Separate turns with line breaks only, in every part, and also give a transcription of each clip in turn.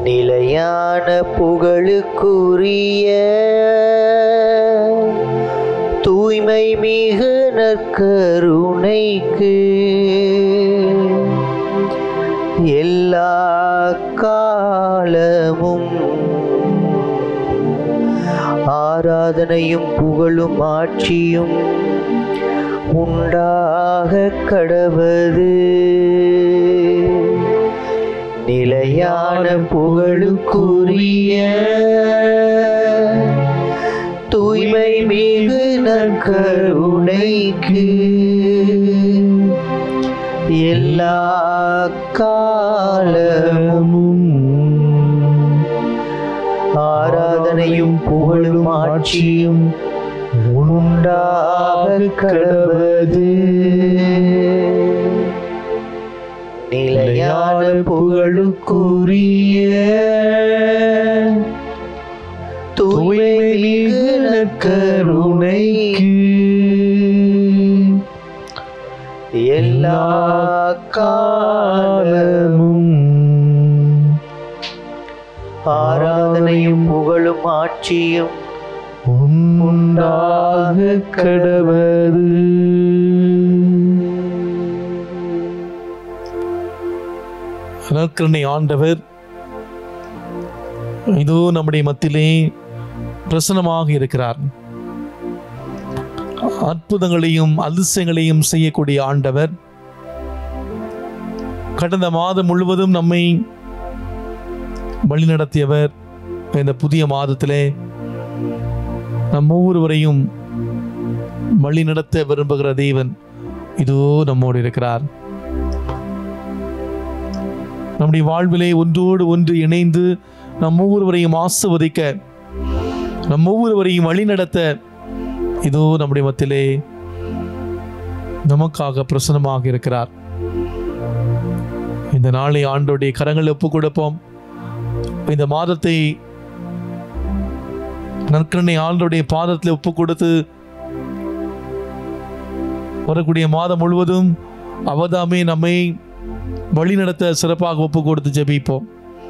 நிலையான புகழுக்குரிய தூய்மை மிகு நற்கருணைக்கு எல்லா காலமும் ஆராதனையும் புகழும் ஆட்சியும் உண்டாக கடவது நிலையான புகழுக்குரிய தூய்மை மிகு நற்கருணைக்கு எல்லா காலமும் ஆராதனையும் புகழும் ஆட்சியும் உண்டாக கடவது நிலையான புகழுக்குரிய தூய்மை மிகு நற்கருணைக்கு எல்லா காலமும் ஆராதனையும் புகழும் ஆட்சியும் உண்டாக கடவது
நற்கருணை ஆண்டவர் இதோ நம்முடைய மத்தியிலே பிரசனமாக இருக்கிறார் அற்புதங்களையும் அதிசயங்களையும் செய்யக்கூடிய ஆண்டவர் கடந்த மாதம் முழுவதும் நம்மை வழிநடத்தியவர் இந்த புதிய மாதத்திலே நம் ஒவ்வொருவரையும் வழிநடத்த விரும்புகிற தேவன் இதோ நம்மோடு இருக்கிறார் நம்முடைய வாழ்விலே ஒன்றோடு ஒன்று இணைந்து நம் ஒவ்வொருவரையும் ஆசிர்வதிக்க நம் ஒவ்வொருவரையும் வழிநடத்த இதோ நம்முடைய மத்தியிலே நமக்காக பிரசனமாக இருக்கிறார் இந்த நாளை ஆண்டோடைய கரங்கள் ஒப்பு கொடுப்போம் இந்த மாதத்தை நற்கருணை ஆண்டோடைய பாதத்தில் ஒப்பு கொடுத்து வரக்கூடிய மாதம் முழுவதும் அவதாமே நம்மை வழிநடத்த சிறப்பாக ஒப்பு கொடுத்து ஜெபிப்போம்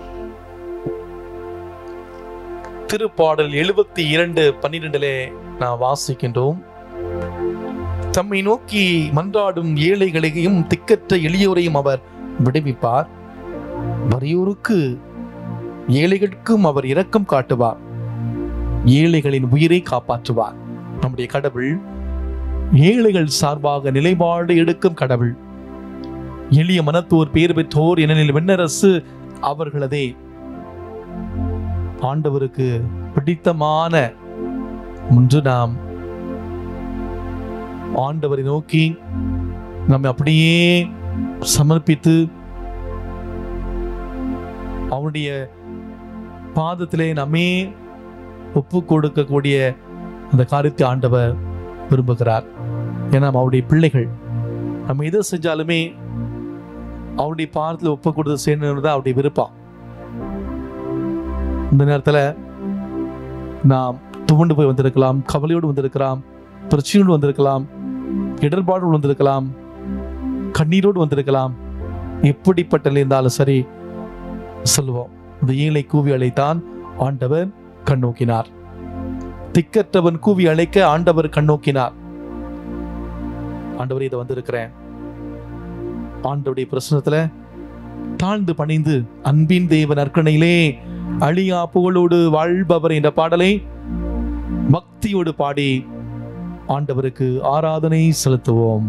திருப்பாடல் எழுபத்தி இரண்டு பன்னிரெண்டிலே நாம் வாசிக்கின்றோம் தம்மை நோக்கி மன்றாடும் ஏழைகளையும் திக்கற்ற எளியோரையும் அவர் விடுவிப்பார் வறியோருக்கு ஏழைகளுக்கும் அவர் இரக்கம் காட்டுவார் ஏழைகளின் உயிரை காப்பாற்றுவார் நம்முடைய கடவுள் ஏழைகள் சார்பாக நிலைப்பாடு எடுக்கும் கடவுள் எளிய மனத்தோர் பேர் பெற்றோர் ஏனெனில் விண்ணரசு அவர்களதே ஆண்டவருக்கு பிடித்தமான ஒன்று நாம் ஆண்டவரை நோக்கி நம்மை அப்படியே சமர்ப்பித்து அவனுடைய பாதத்திலே நம்மே ஒப்பு கொடுக்கக்கூடிய அந்த காரியத்தை ஆண்டவர் விரும்புகிறார் ஏன்னா நம்ம அவருடைய பிள்ளைகள் நம்ம எதை செஞ்சாலுமே அவருடைய பாதத்தில் ஒப்பு கொடுத்து செய்யணும் தான் அவருடைய விருப்பம் இந்த நேரத்தில் நாம் துவண்டு போய் வந்திருக்கலாம் கவலையோடு வந்திருக்கலாம் பிரச்சனையோடு வந்திருக்கலாம் இடர்பாடோடு வந்திருக்கலாம் கண்ணீரோடு வந்திருக்கலாம் எப்படிப்பட்ட நிலை இருந்தாலும் சரி சொல்லுவோம் இந்த ஏழை கூவி அழைத்தான் ஆண்டவர் கண்ணோக்கினார் திக்கற்றவன் கூவி அழைக்க ஆண்டவர் கண்ணோக்கினார் ஆண்டவர் இதை வந்திருக்கிறேன் ஆண்டவருடைய பிரசனத்துல தாழ்ந்து பணிந்து அன்பின் தேவன் நற்கணையிலே அழியா புகழோடு வாழ்பவர் என்ற பாடலை பக்தியோடு பாடி ஆண்டவருக்கு ஆராதனை செலுத்துவோம்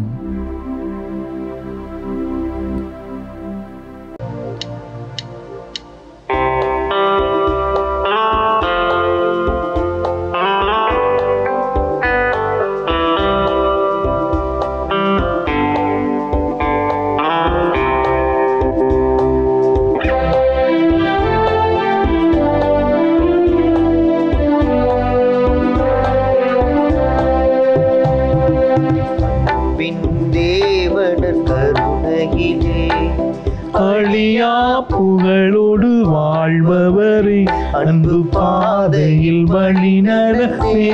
பின் தேவனர் கருணையிலே
அழியா புகழோடு வாழ்பவரை அன்பு பாதையில் வழி நடத்தே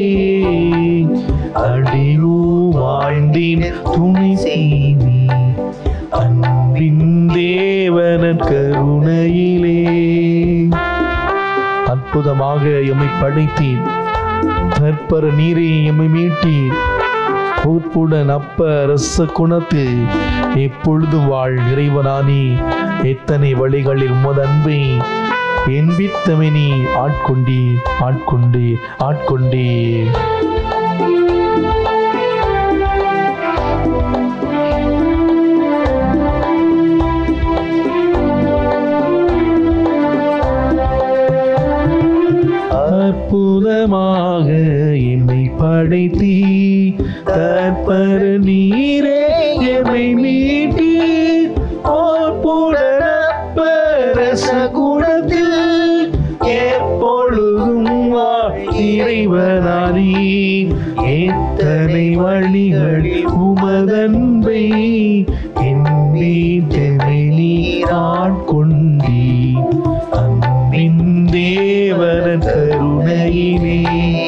அடியோ வாழ்ந்தின் துணை செய்தி அன்பின் தேவன கருணையிலே அற்புதமாக எம்மை படைத்தீர் கற்பர நீரை எம்மை மீட்டீர் பூப்புடன் அப்ப ரச குணத்து எப்பொழுது வாழ் இறைவனானி எத்தனை வழிகளில் உமது அன்பை என்பித்தமை நீ ஆட்கொண்டே ஆட்கொண்டே ஆட்கொண்டே அற்புதமாக எம்மை படைத்தீ தற்பர நீரே எம்மை மீட்டி ரச குணத்தில் எப்பொழுதும் வாழ் இறைவனானி எத்தனை வழிகளில் உமதன்பை என் வீட்டனை நீராட்கொண்டீ அன்பின் தேவன கருணையிலே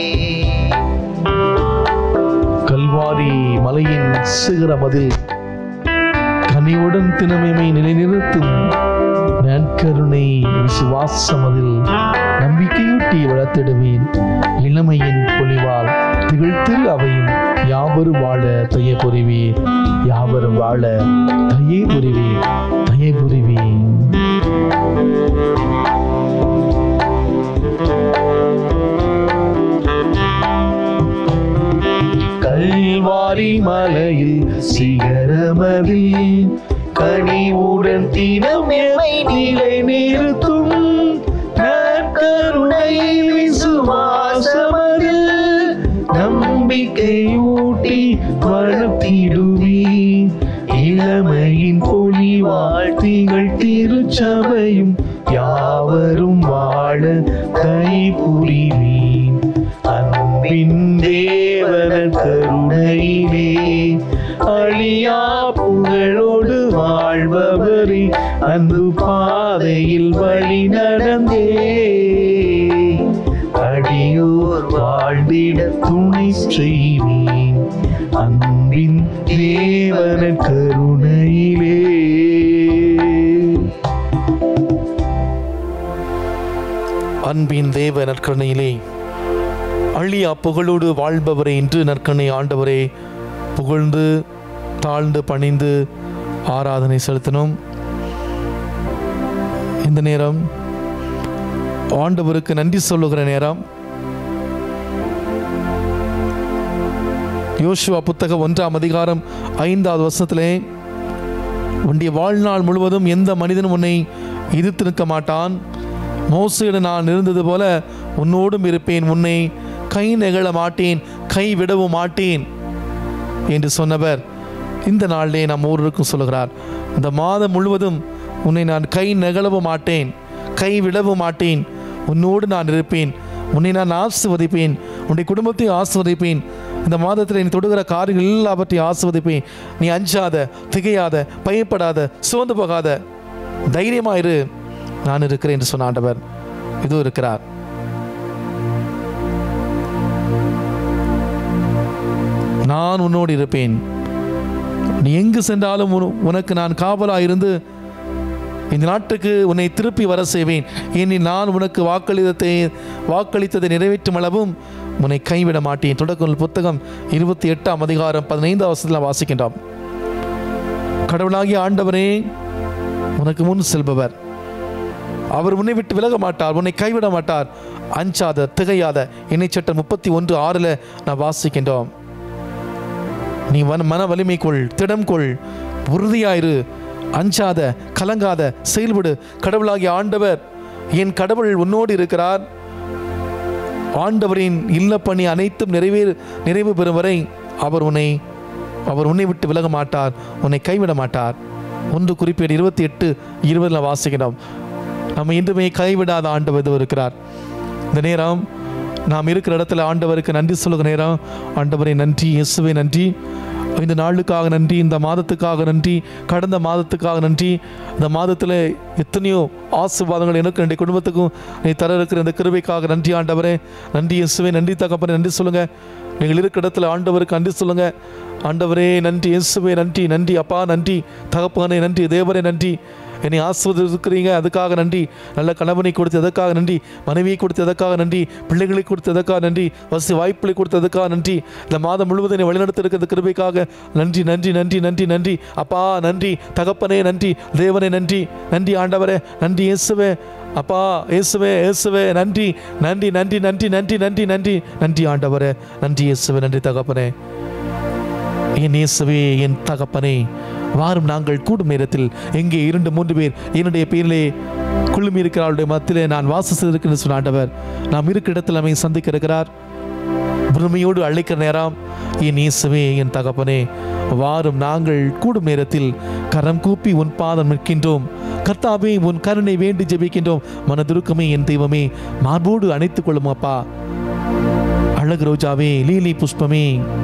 கல்வாரி மலையின் சிகரமதில் கனிவுடன் தினமைமை நிலைநிறுத்தும் நற்கருணை விசுவாசமதில் நம்பிக்கையூட்டி வளர்த்திடுவேன் இளமையின் பொலிவால் திகழ்த்தில் அவையும் யாவரும் வாழ தய புரிவேன் யாவரும் வாழ தயே புரிவேன் தயை புரிவேன் கல்வாரி மலையில் சிகரமதில் கனிவுடன் தினம் எமை நிலை நிறுத்தும் நற்கருணை விசுவாசமதில் நம்பிக்கையூட்டி வளர்த்திடுவி இளமையின் பொலிவாழ் திகழ் திருச்சபையும் யாவரும் வாழ கை புரிவீன் அன்பின் தேவன கருணையிலே அழியா புகழோடு வாழ்பவரே அன்பு பாதையில் வழி நடந்தே அடியோர் வாழ்ந்திட துணை செய்வேன் அன்பின் தேவன கருணையிலே அன்பின் தேவ நற்கருணையிலே அழியா புகழோடு வாழ்பவரே என்று நற்கருணை ஆண்டவரே புகழ்ந்து தாழ்ந்து பணிந்து ஆராதனை செலுத்தினோம் இந்த நேரம் ஆண்டவருக்கு நன்றி சொல்லுகிற நேரம் யோசுவா புத்தகம் ஒன்றாம் அதிகாரம் ஐந்தாவது வருஷத்திலே உன்னுடைய வாழ்நாள் முழுவதும் எந்த மனிதனும் உன்னை எதிர்த்து நிற்க மாட்டான் மோசையிடம் நான் இருந்தது போல உன்னோடும் இருப்பேன் உன்னை கை நெகழ மாட்டேன் கை விடவும் மாட்டேன் என்று சொன்னவர் இந்த நாளிலே நம் ஊருக்கும் சொல்லுகிறார் இந்த மாதம் முழுவதும் உன்னை நான் கை நெகழவும் மாட்டேன் கை விடவும் மாட்டேன் உன்னோடு நான் இருப்பேன் உன்னை நான் ஆசிர்வதிப்பேன் உன்னுடைய குடும்பத்தையும் ஆசிர்வதிப்பேன் இந்த மாதத்தில் நீ தொடுகிற காரியங்கள் எல்லாவற்றையும் ஆசிர்வதிப்பேன் நீ அஞ்சாத திகையாத பயப்படாத சோர்ந்து போகாத தைரியமாயிரு நான் இருக்கிறேன் என்று சொன்ன ஆண்டவர் இதோ இருக்கிறார் நான் உன்னோடு இருப்பேன் நீ எங்கு சென்றாலும் உன- உனக்கு நான் காவலாக இருந்து இந்த நாட்டுக்கு உன்னை திருப்பி வர செய்வேன் இனி நான் உனக்கு வாக்களித்ததை வாக்களித்ததை நிறைவேற்றும் அளவும் உன்னை கைவிட மாட்டேன் தொடக்க நூல் புத்தகம் இருபத்தி எட்டாம் அதிகாரம் பதினைந்தாம் வருஷத்தில் வாசிக்கின்றோம் கடவுளாகிய ஆண்டவரே உனக்கு முன் செல்பவர் அவர் உன்னை விட்டு விலக மாட்டார் உன்னை கைவிட மாட்டார் அஞ்சாத திகையாத இணை சட்டம் முப்பத்தி ஒன்று ஆறில் நான் வாசிக்கின்றோம் நீ வன மன வலிமை கொள் திடம் கொள் உறுதியாயிரு அஞ்சாத கலங்காத செயல்படு கடவுளாகிய ஆண்டவர் என் கடவுள் உன்னோடு இருக்கிறார் ஆண்டவரின் இல்லப்பணி அனைத்தும் நிறைவேறு நிறைவு பெறும் வரை அவர் உன்னை அவர் உன்னை விட்டு விலக மாட்டார் உன்னை கைவிட மாட்டார் ஒன்று குறிப்பேடு இருபத்தி எட்டு இருபதில் வாசிக்கிறோம் நம்ம இன்றுமே கைவிடாத ஆண்டவர் இது இருக்கிறார் இந்த நேரம் நாம் இருக்கிற இடத்துல ஆண்டவருக்கு நன்றி சொல்லுகிற நேரம் ஆண்டவரை நன்றி இயேசுவே நன்றி இந்த நாளுக்காக நன்றி இந்த மாதத்துக்காக நன்றி கடந்த மாதத்துக்காக நன்றி இந்த மாதத்தில் எத்தனையோ ஆசீர்வாதங்கள் எனக்கு என்னுடைய குடும்பத்துக்கும் நீ தர இருக்கிற இந்த கிருபைக்காக நன்றி ஆண்டவரே நன்றி இயேசுவே நன்றி தகப்பனே நன்றி சொல்லுங்க நீங்கள் இருக்கிற இடத்துல ஆண்டவருக்கு நன்றி சொல்லுங்க ஆண்டவரே நன்றி இயேசுவே நன்றி நன்றி அப்பா நன்றி தகப்பனே நன்றி தேவரே நன்றி என்னை ஆஸ்வதிக்கிறீங்க அதுக்காக நன்றி நல்ல கணவனை கொடுத்து எதற்காக நன்றி மனைவியை கொடுத்து எதற்காக நன்றி பிள்ளைகளை கொடுத்து எதற்காக நன்றி வசதி வாய்ப்புகளை கொடுத்து எதற்காக நன்றி இந்த மாதம் முழுவதும் என்னை வழிநடத்த இருக்கிற கிருபைக்காக நன்றி நன்றி நன்றி நன்றி நன்றி அப்பா நன்றி தகப்பனே நன்றி தேவனே நன்றி நன்றி ஆண்டவரே நன்றி இயேசுவே அப்பா இயேசுவே இயேசுவே நன்றி நன்றி நன்றி நன்றி நன்றி நன்றி நன்றி நன்றி ஆண்டவரே நன்றி இயேசுவே நன்றி தகப்பனே என் இயேசுவே என் தகப்பனே வாரும் நாங்கள் கூடும் நேரத்தில் எங்கே இரண்டு மூன்று பேர் என்னுடைய பேரிலே குழுமி இருக்கிறவருடைய மத்தியிலே நான் வாசித்திருக்கிறேன் சொன்ன ஆண்டவர் நாம் இருக்கிற இடத்தில் நம்மை சந்திக்க இருக்கிறார் பொறுமையோடு அழைக்கிற நேரம் என் இயேசுவே என் தகப்பனே வாரும் நாங்கள் கூடும் நேரத்தில் கரம் கூப்பி உன் பாதம் நிற்கின்றோம் கர்த்தாவே உன் கருணை வேண்டி ஜெபிக்கின்றோம் மனதுருக்கமே என் தெய்வமே மார்போடு அணைத்துக் கொள்ளும் அப்பா அழகு ரோஜாவே லீலி புஷ்பமே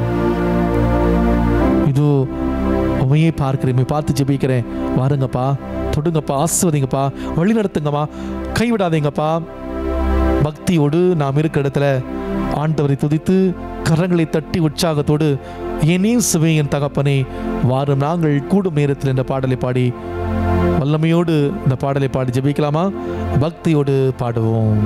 இதோ உமையே பார்க்கிறேன் உம்மை பார்த்து ஜெபிக்கிறேன் வாருங்கப்பா தொடுங்கப்பா ஆசிர்வதிங்கப்பா வழி நடத்துங்கப்பா கைவிடாதீங்கப்பா பக்தியோடு நாம் இருக்கிற இடத்துல ஆண்டவரை துதித்து கரங்களை தட்டி உற்சாகத்தோடு என்னே சுவை என் தகப்பனே வாரும் நாங்கள் கூடும் நேரத்தில் இந்த பாடலை பாடி வல்லமையோடு இந்த பாடலை பாடி ஜெபிக்கலாமா பக்தியோடு பாடுவோம்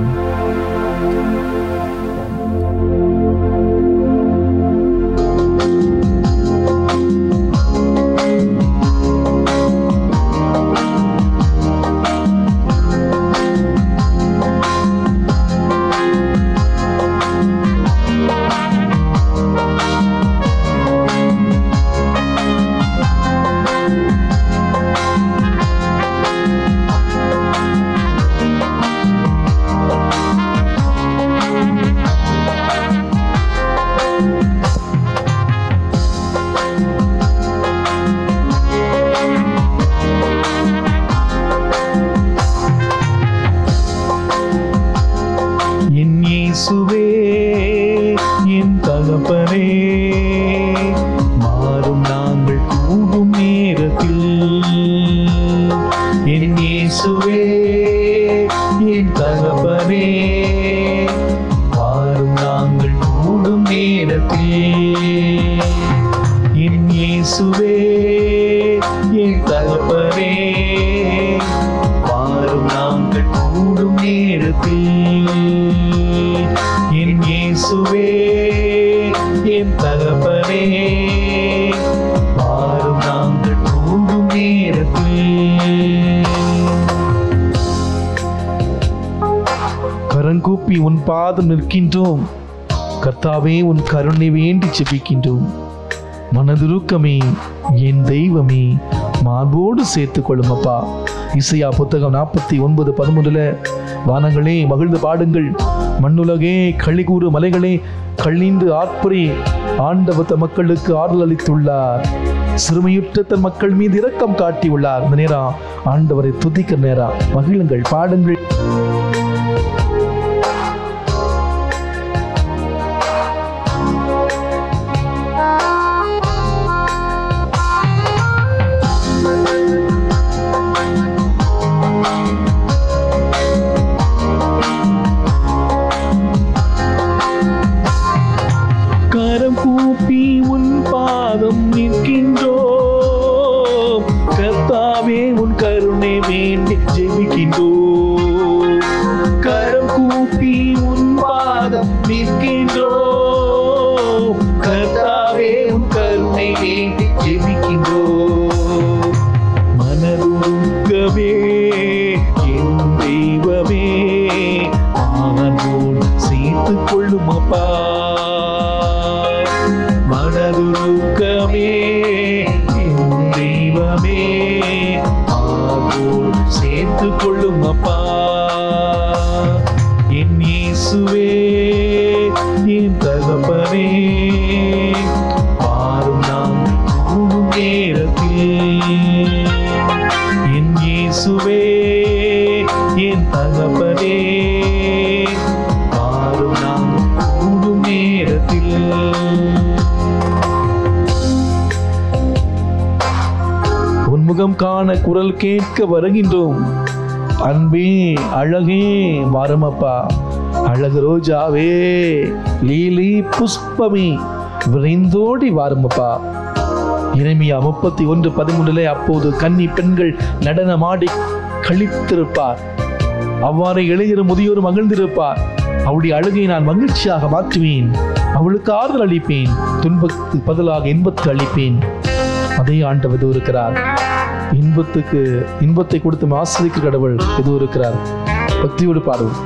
என் இயேசுவே என் தகப்பனே மாறும் நாங்கள் கூடும் நேரத்தில் என் இயேசுவே என் தகப்பனே மாறும் நாங்கள் கூடும் நேரத்தில் என் இயேசுவே என் தகப்பனே மாறும் நாங்கள் கூடும் நேரத்தில் என் இயேசுவே என் தகப்பனே மாறும் நாங்கள் கூடும் நேரத்தில் கரங்கூப்பி உன் பாதம் நிற்கின்றோம் கர்த்தாவே உன் கருணை வேண்டி ஜெபிக்கின்றோம் மனதுருக்கமே என் தெய்வமே மார்போடு சேர்த்து கொள்ளுமப்பா இசையா புத்தகம் நாற்பத்தி ஒன்பது பதிமூணுல வானங்களே மகிழ்ந்து பாடுங்கள் மண்ணுலகே களிகூறு மலைகளே கள்ளீண்டு ஆர்ப்பரி ஆண்டவத்த மக்களுக்கு ஆறுதல் அளித்துள்ளார் சிறுமையுற்ற தன் மக்கள் மீது இரக்கம் காட்டியுள்ளார் இந்த நேரம் ஆண்டவரை துதிக்கிற நேரம் மகிழுங்கள் பாடுங்கள் கரம் கூப்பி உன் பாதம் நிற்கின்றோம் கர்த்தாவே உன் கருணை வேண்டி ஜெபிக்கின்றோம் கரம் கூப்பி உன் பாதம் நிற்கின்றோம் கர்த்தாவே உன் கருணை வேண்டி ஜெபிக்கின்றோம் மனதுருக்கமே என் தெய்வமே ஆனோடு சேர்த்து கொள்ளும் அப்பா மனதுருக்கமே என் தெய்வமே ஆனோடு சேர்த்து கொள்ளும் அப்பா என் இயேசுவே என் தகப்பனே பாரும் நாம் கூடும் நேரத்தில் என் இயேசுவே என் தகப்பனே பாரும் நாம் கூடும் நேரத்தில் உன்முகம் காண குரல் கேட்க வருகின்றோம் அன்பே அழகே வாரமப்பா அழகு ரோஜாவே லீலி புஷ்பமே விரைந்தோடி வாருமப்பா இறைமையா முப்பத்தி ஒன்று பதிமூன்றிலே அப்போது கன்னி பெண்கள் நடனமாடி கழித்திருப்பார் அவ்வாறு இளைஞரும் முதியோரும் மகிழ்ந்திருப்பார் அவளுடைய அழுகையை நான் மகிழ்ச்சியாக மாற்றுவேன் அவளுக்கு ஆறுதல் அளிப்பேன் துன்பத்துக்கு பதிலாக இன்பத்தை அளிப்பேன் அதே ஆண்டவர் எதுவும் இருக்கிறார் இன்பத்துக்கு இன்பத்தை கொடுத்து ஆசிரிக்க கடவுள் எதுவும் இருக்கிறார் பக்தியோடு பாடுவோம்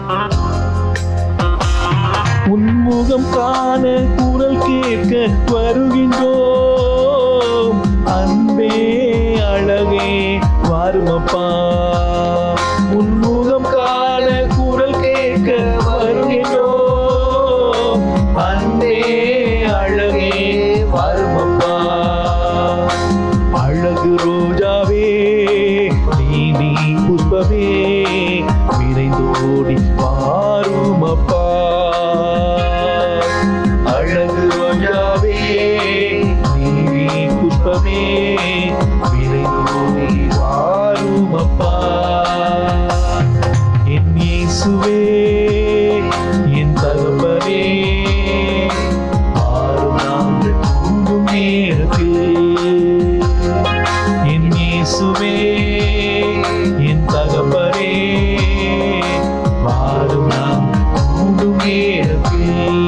உன்முகம் காண குரல் கேட்க வருகின்றோம் அன்பே அழகே வாருமப்பா உன்முகம் காண குரல் கேட்க வருகின்றோம் அன்பே அழகே வாருமப்பா அழகு ரோஜாவே நீ நீ புஷ்பமே விரைந்தோடி பாருமப்பா அழகு ரோஜாவே நீ நீ புஷ்பமே விரைந்தோடி பாருமப்பா என் இயேசுவே என் தகப்பனே ஆறு நாங்கள் கூடும் நேரத்தில் என் இயேசுவே என் தகப்பனே வாரும் நாம் கூடும் நேரத்தில்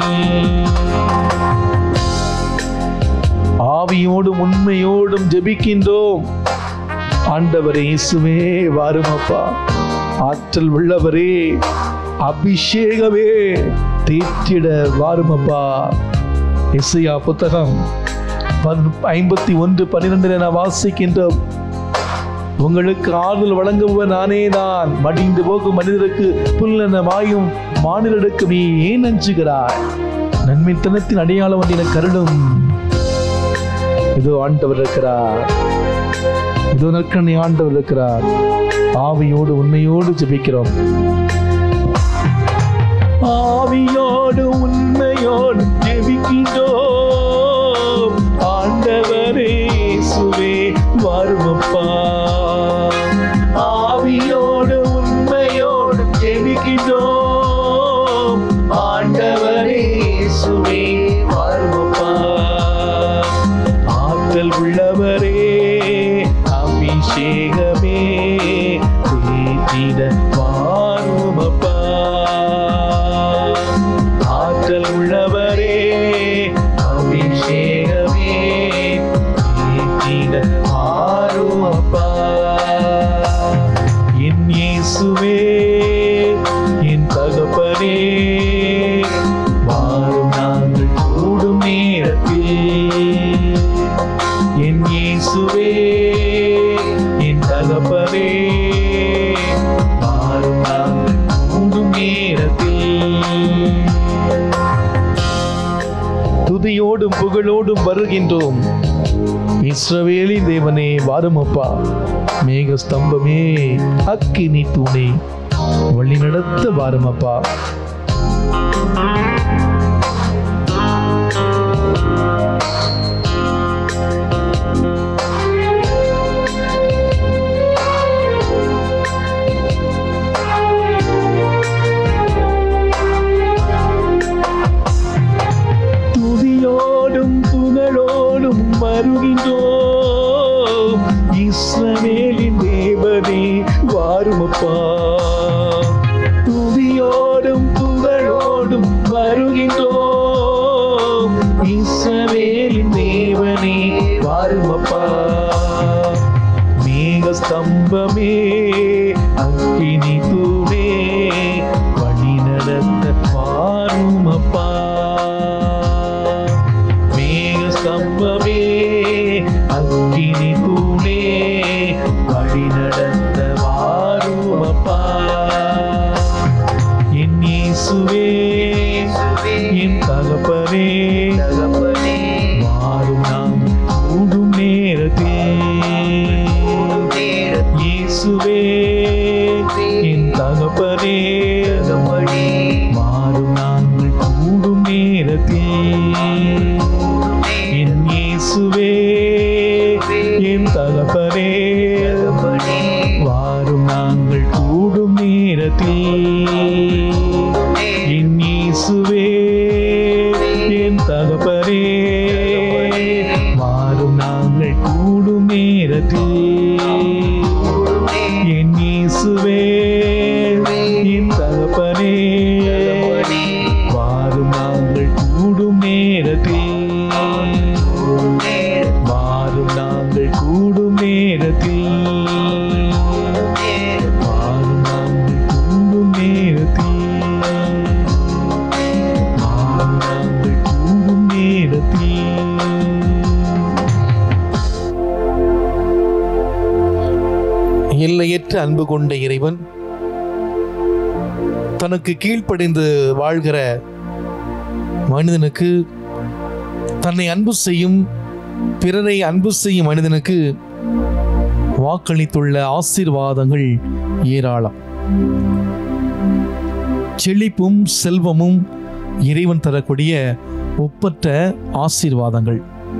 ஆவியோடும் உண்மையோடும் ஜெபிக்கின்றோம் ஆண்டவரே இயேசுவே வாருமப்பா ஆற்றல் உள்ளவரே அபிஷேகமே தேற்றிட வாருமப்பா இசையா புத்தகம் ஐம்பத்தி ஒன்று பன்னிரெண்டில் நான் வாசிக்கின்றோம் உங்களுக்கு ஆறுதல் வழங்குபவர் நானே தான் மடிந்து போகும் மனிதருக்கு புல்லன மாயும் மாநிலருக்கு நீ ஏன் அஞ்சுகிறாய் நன்மைத்தனத்தின் அடையாளம் வந்து எனக்கு கருடும் இதோ ஆண்டவர் இருக்கிறார் இதோ நற்கண்ணை ஆண்டவர் இருக்கிறார் ஆவியோடு உண்மையோடு ஜெபிக்கிறோம் ஆவியோடு உண்மையோடு ஜெபிக்கின்றோம் ஆண்டவரே இயேசுவே வருமப்பா ஆவியோடு உண்மையோடு ஜெபிக்கின்றோம் ஆண்டவரே இயேசுவே வருமப்பா ஆற்றல் உள்ளவரே அபிஷேகமே தேற்றிட வாருமப்பா ஆற்றல் உள்ளவரே அபிஷேகமே தேற்றிட வாருமப்பா என் இயேசுவே என் தகப்பனே வாரும் நாங்கள் கூடும் நேரத்தில் என் இயேசுவே என் தகப்பனே வாரும் நாங்கள் கூடும் நேரத்தில் துதியோடும் புகழோடும் வருகின்றோம் இஸ்ரவேலின் தேவனே வாருமப்பா மேக ஸ்தம்பமே அக்கினி தூணே வழி நடத்த வாருமப்பா துதியோடும் புகழோடும் வருகின்றோம் இஸ்ரவேலின் தேவனே வாருமப்பா துதியோடும் புகழோடும் வருகின்றோம் இஸ்ரவேலின் தேவனே வாருமப்பா மேக ஸ்தம்பமே அக்கினி தூணே வழி நடத்த வாருமப்பா மேக ஸ்தம்பமே அக்கினி தூணே வழி நடத்த வாருமப்பா என் இயேசுவே என் தகப்பனே
தகப்பனே
வாரும் நாம் கூடும் நேரத்தில்
நேரத்தில்
இயேசுவே என் தகப்பனே
தகப்பனே
மாறும் நாங்கள் கூடும் நேரத்தில் என் இயேசுவே என் தகப்பனே
தகப்பனே
வாரும் நாங்கள் கூடும் நேரத்தில் என் இயேசுவே என் தகப்பனே மாறும் நாங்கள் கூடும் நேரத்தில் என் இயேசுவே என் தகப்பனே மாறும் நாங்கள் கூடும் நேரத்தில் மாறும் நாங்கள் கூடும் நேரத்தில் மாறும் நாங்கள் கூடும் நேரத்தில் மாறும் நாங்கள் கூடும் நேரத்தில் எல்லையற்ற அன்பு கொண்ட இறைவன் தனக்கு கீழ்ப்படிந்து வாழ்கிற மனிதனுக்கு தன்னை அன்பு செய்யும் பிறரை அன்பு செய்யும் மனிதனுக்கு வாக்களித்துள்ள ஆசீர்வாதங்கள் ஏராளம் செழிப்பும் செல்வமும் இறைவன் தரக்கூடிய ஒப்பற்ற ஆசீர்வாதங்கள்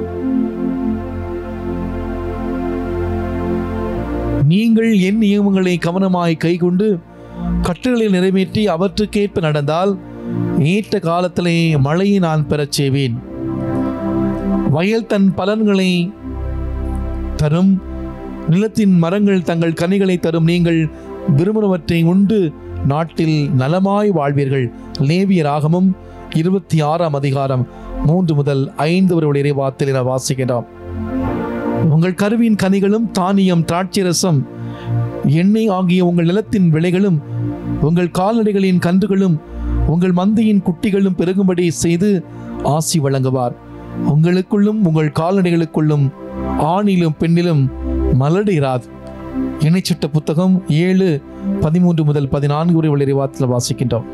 நீங்கள் என் நியமங்களை கவனமாய் கைக்கொண்டு கட்டளை நிறைவேற்றி அவற்றுக்கேற்ப நடந்தால் ஏற்ற காலத்திலே மழையை நான் பெறச் செய்வேன் வயல் தன் பலன்களை தரும் நிலத்தின் மரங்கள் தங்கள் கனிகளை தரும் நீங்கள் விரும்பினவற்றை உண்டு நாட்டில் நலமாய் வாழ்வீர்கள் லேவிய ராகமும் இருபத்தி ஆறாம் அதிகாரம் மூன்று முதல் ஐந்து வரை இறைவாத்தில் என வாசிக்கிறோம் உங்கள் கருவின் கனிகளும் தானியம் திராட்சரசம் எண்ணெய் ஆகிய உங்கள் நிலத்தின் விளைகளும் உங்கள் கால்நடைகளின் கன்றுகளும் உங்கள் மந்தையின் குட்டிகளும் பெருகும்படி செய்து ஆசி வழங்குவார் உங்களுக்குள்ளும் உங்கள் கால்நடைகளுக்குள்ளும் ஆணிலும் பெண்ணிலும் மலடு இராது இணைச்சட்ட புத்தகம் ஏழு பதிமூன்று முதல் பதினான்கு வரை உள்ள இறைவாத்தில் வாசிக்கின்றோம்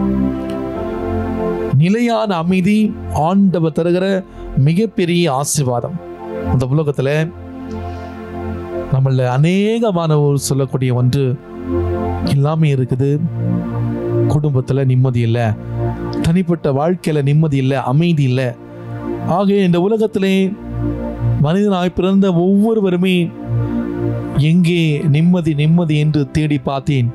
நிலையான அமைதி ஆண்டவர் தருகிற மிகப்பெரிய ஆசீர்வாதம் இந்த உலகத்துல நம்மள அநேகமானவர் சொல்லக்கூடிய ஒன்று எல்லாமே இருக்குது குடும்பத்துல நிம்மதி இல்லை தனிப்பட்ட வாழ்க்கையில நிம்மதி இல்லை அமைதி இல்லை ஆக இந்த உலகத்திலே மனிதனாய் பிறந்த ஒவ்வொருவருமே எங்கே நிம்மதி நிம்மதி என்று தேடி பார்த்தேன்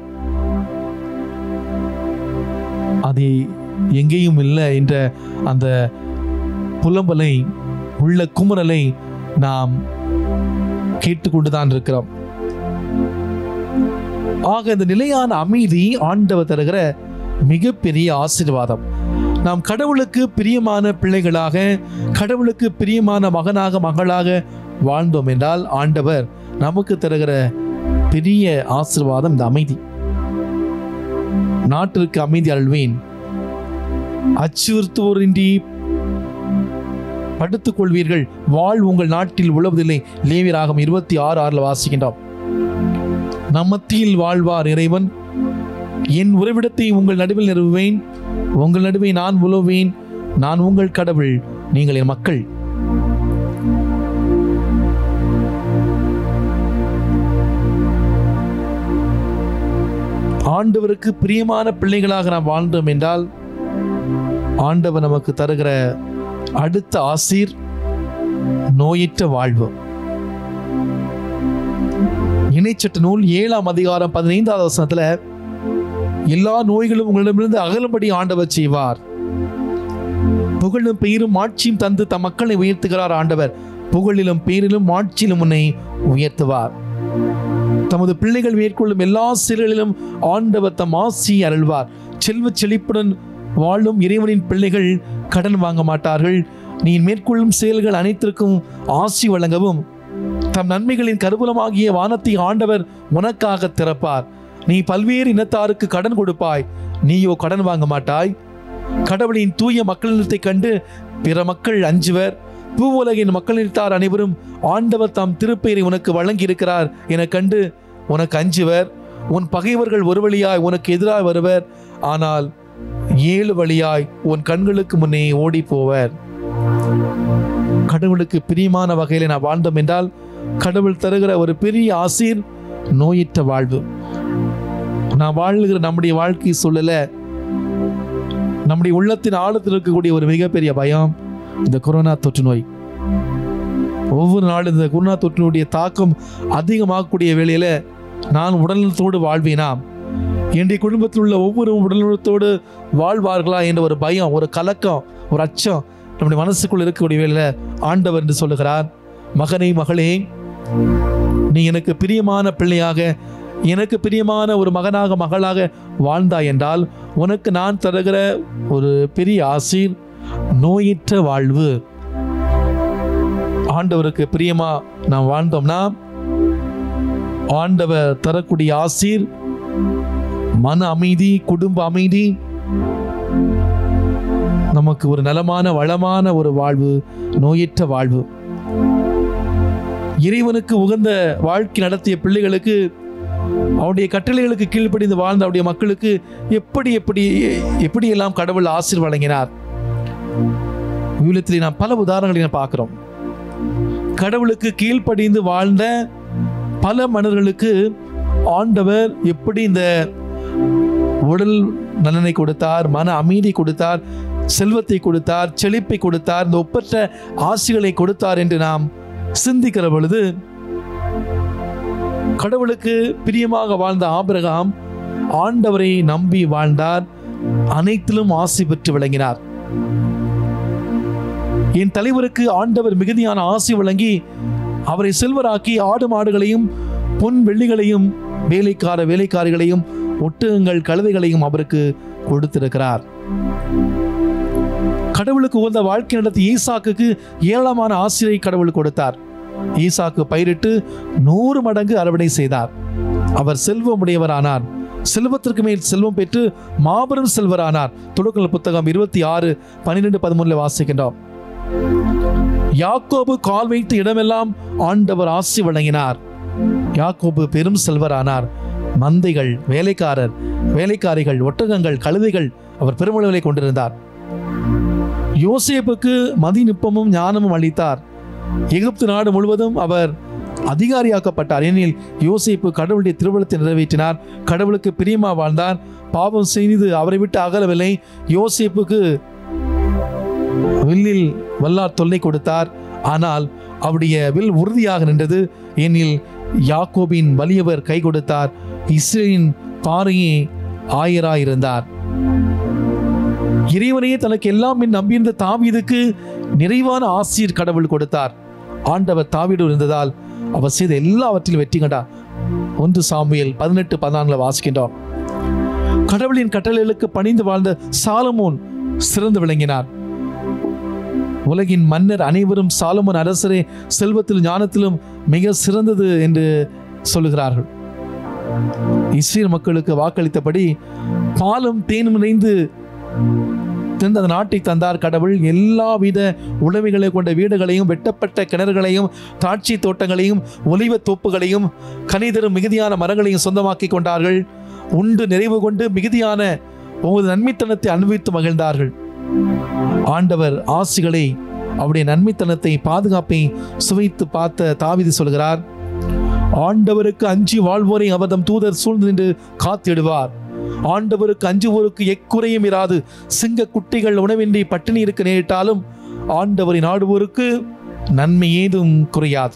அது எங்கேயும் இல்லை என்ற அந்த புலம்பலை உள்ள குமுறலை நாம் கேட்டுக்கொண்டுதான் இருக்கிறோம் ஆக இந்த நிலையான அமைதி ஆண்டவர் தருகிற மிகப்பெரிய ஆசீர்வாதம் நாம் கடவுளுக்கு பிரியமான பிள்ளைகளாக கடவுளுக்கு பிரியமான மகனாக மகளாக வாழ்ந்தோம் என்றால் ஆண்டவர் நமக்கு தருகிற பெரிய ஆசீர்வாதம் இந்த அமைதி நாட்டிற்கு அமைதி அல்வேன் அச்சுறுத்துவோரின்றி படுத்துக் கொள்வீர்கள் வாழ் உங்கள் நாட்டில் உழவதில்லை லேவியராகம் இருபத்தி ஆறு ஆறுல வாசிக்கின்றோம் நம் மத்தியில் வாழ்வார் இறைவன் என் உறைவிடத்தை உங்கள் நடுவில் நிறுவுவேன் உங்கள் நடுவே நான் உழவேன் நான் உங்கள் கடவுள் நீங்கள் என் மக்கள் ஆண்டவருக்கு பிரியமான பிள்ளைகளாக நாம் வாழ்ந்தோம் என்றால் ஆண்டவர் நமக்கு தருகிற அடுத்த ஆசீர் நோயற்ற வாழ்வு இணைச்சட்ட நூல் ஏழாம் அதிகாரம் பதினைந்தாவது வசனத்துல எல்லா நோய்களும் உங்களிடமிருந்து அகலும்படி ஆண்டவர் செய்வார் புகழும் பெயரும் ஆட்சியும் தந்து தம் மக்களை உயர்த்துகிறார் ஆண்டவர் புகழிலும் பேரிலும் ஆட்சியிலும் உன்னை உயர்த்துவார் தமது பிள்ளைகள் மேற்கொள்ளும் எல்லா செயல்களிலும் ஆண்டவர் தம் ஆசி அருள்வார் செல்வ செழிப்புடன் வாழும் இறைவனின் பிள்ளைகள் கடன் வாங்க மாட்டார்கள் நீ மேற்கொள்ளும் செயல்கள் அனைத்திற்கும் ஆசி வழங்கவும் தம் நன்மைகளின் கருவூலமாகிய வானத்தை ஆண்டவர் உனக்காக திறப்பார் நீ பல்வேறு இனத்தாருக்கு கடன் கொடுப்பாய் நீயோ கடன் வாங்க மாட்டாய் கடவுளின் தூய மக்களினத்தை கண்டு பிற மக்கள் அஞ்சுவர் பூவுலகின் மக்களினத்தார் அனைவரும் ஆண்டவர் தாம் திருப்பெயரை உனக்கு வழங்கி இருக்கிறார் என கண்டு உனக்கு அஞ்சுவர் உன் பகைவர்கள் ஒரு வழியாய் உனக்கு எதிராய் வருவர் ஆனால் ஏழு வழியாய் உன் கண்களுக்கு முன்னே ஓடி போவர் கடவுளுக்கு பிரியமான வகையில் நான் வாழ்ந்தோம் என்றால் கடவுள் தருகிற ஒரு பெரிய ஆசீர் நோயற்ற வாழ்வு நான் வாழ்கிற நம்முடைய வாழ்க்கை சூழல நம்முடைய உள்ளத்தின் ஆழத்தில் இருக்கக்கூடிய ஒரு மிகப்பெரிய பயம் இந்த கொரோனா தொற்று நோய் ஒவ்வொரு நாளும் இந்த கொரோனா தொற்றினுடைய தாக்கம் அதிகமாகக்கூடிய வேளையில நான் உடல்நலத்தோடு வாழ்வேனா என்னுடைய குடும்பத்தில் உள்ள ஒவ்வொரு உடல்நலத்தோடு வாழ்வார்களா என்ற ஒரு பயம் ஒரு கலக்கம் ஒரு அச்சம் நம்முடைய மனசுக்குள் இருக்கக்கூடிய வேளையில ஆண்டவர் என்று சொல்லுகிறார் மகனே மகளே நீ எனக்கு பிரியமான பிள்ளையாக எனக்கு பிரியமான ஒரு மகனாக மகளாக வாழ்ந்தாய் என்றால் உனக்கு நான் தருகிற ஒரு பெரிய ஆசீர் நோயற்ற வாழ்வு ஆண்டவருக்கு பிரியமா நாம் வாழ்ந்தோம்னா ஆண்டவர் தரக்கூடிய ஆசீர் மன அமைதி குடும்ப அமைதி நமக்கு ஒரு நலமான வளமான ஒரு வாழ்வு நோயற்ற வாழ்வு இறைவனுக்கு உகந்த வாழ்க்கை நடத்திய பிள்ளைகளுக்கு அவருடைய கட்டளைகளுக்கு கீழ்ப்படிந்து வாழ்ந்த அவருடைய மக்களுக்கு எப்படி எப்படி எப்படியெல்லாம் கடவுள் ஆசீர் வழங்கினார் விவிலியத்திலே நாம் பல உதாரணங்களை நாம் பார்க்கிறோம் கடவுளுக்கு கீழ்ப்படிந்து வாழ்ந்த பல மனிதர்களுக்கு ஆண்டவர் எப்படி இந்த உடல் நலனை கொடுத்தார் மன அமைதி கொடுத்தார் செல்வத்தை கொடுத்தார் செழிப்பை கொடுத்தார் இந்த ஒப்பற்ற ஆசிகளை கொடுத்தார் என்று நாம் சிந்திக்கிற பொழுது கடவுளுக்கு பிரியமாக வாழ்ந்த ஆபிரகாம் ஆண்டவரை நம்பி வாழ்ந்தார் அனைத்திலும் ஆசி பெற்று விளங்கினார் என் தலைவருக்கு ஆண்டவர் மிகுதியான ஆசி வழங்கி அவரை செல்வராக்கி ஆடு மாடுகளையும் பொன் வெள்ளிகளையும் வேலைக்கார வேலைக்காரிகளையும் ஒட்டகங்கள் கழுதைகளையும் அவருக்கு கொடுத்திருக்கிறார் கடவுளுக்கு உகந்த வாழ்க்கை நடத்தி ஈசாக்குக்கு ஏராளமான ஆசிரியை கடவுள் கொடுத்தார் ஈசாக்கு பயிரிட்டு நூறு மடங்கு அறுவடை செய்தார் அவர் செல்வமுடையவரானார் செல்வத்திற்கு மேல் செல்வம் பெற்று மாபெரும் செல்வரானார் தொடக்கல் புத்தகம் இருபத்தி ஆறு பன்னிரெண்டு பதிமூணுல வாசிக்கின்றோம் யாக்கோபு கால் வைத்த இடமெல்லாம் ஆண்டவர் ஆசி வழங்கினார் யாக்கோபு பெரும் செல்வரானார் மந்தைகள் வேலைக்காரர் வேலைக்காரிகள் ஒட்டகங்கள் கழுதைகள் அவர் பெருமளவிலே கொண்டிருந்தார் யோசேப்புக்கு மதிநுட்பமும் ஞானமும் அளித்தார் எகிப்து நாடு முழுவதும் அவர் அதிகாரியாக்கப்பட்டார் ஏனெனில் யோசேப்பு கடவுளுடைய திருவிழத்தை நிறைவேற்றினார் கடவுளுக்கு பிரியமா வாழ்ந்தார் பாவம் செய்து அவரை விட்டு அகலவில்லை யோசேப்புக்கு வில்லில் வல்லார் தொல்லை கொடுத்தார் ஆனால் அவருடைய வில் உறுதியாக நின்றது ஏனில் யாக்கோபின் வலியவர் கை கொடுத்தார் இஸ்ரேலின் பாறையே ஆயராயிருந்தார் இறைவனையே தனக்கு எல்லாம் என் நம்பியிருந்த தாவீதுக்கு நிறைவான ஆசீர் கடவுள் கொடுத்தார் ஆண்டவர் தாவீடு இருந்ததால் அவர் செய்த எல்லாவற்றிலும் வெற்றி கண்டார் ஒன்று சாமுவேல் பதினெட்டு பதினான்குல வாசிக்கின்றோம் கடவுளின் கட்டளைகளுக்கு பணிந்து வாழ்ந்த சாலமோன் சிறந்து விளங்கினார் உலகின் மன்னர் அனைவரும் சாலமோன் அரசரே செல்வத்திலும் ஞானத்திலும் மிக சிறந்தது என்று சொல்லுகிறார்கள் இஸ்ரேல் மக்களுக்கு வாக்களித்தபடி பாலும் தேனும் நிறைந்து தந்த அந்த நாட்டை தந்தார் கடவுள் எல்லாவித உடைமைகளை கொண்ட வீடுகளையும் வெட்டப்பட்ட கிணறுகளையும் தாட்சி தோட்டங்களையும் ஒலிவ தோப்புகளையும் கனிதரும் மிகுதியான மரங்களையும் சொந்தமாக்கி கொண்டார்கள் உண்டு நிறைவு கொண்டு மிகுதியான உமது நன்மைத்தனத்தை அனுபவித்து மகிழ்ந்தார்கள் ஆண்டவர் ஆசிகளை அவருடைய நன்மைத்தனத்தை பாதுகாப்பை சுவைத்து பார்த்த தாவிதி சொல்கிறார் ஆண்டவருக்கு அஞ்சி வாழ்வோரை அவர்தம் தூதர் சூழ்ந்து நின்று காத்திடுவார் ஆண்டவருக்கு அஞ்சுவோருக்கு எக்குறையும் இராது சிங்க குட்டிகள் உணவின்றி பட்டினி இருக்க நேரிட்டாலும் ஆண்டவரை நாடுவோருக்கு நன்மை ஏதும் குறையாது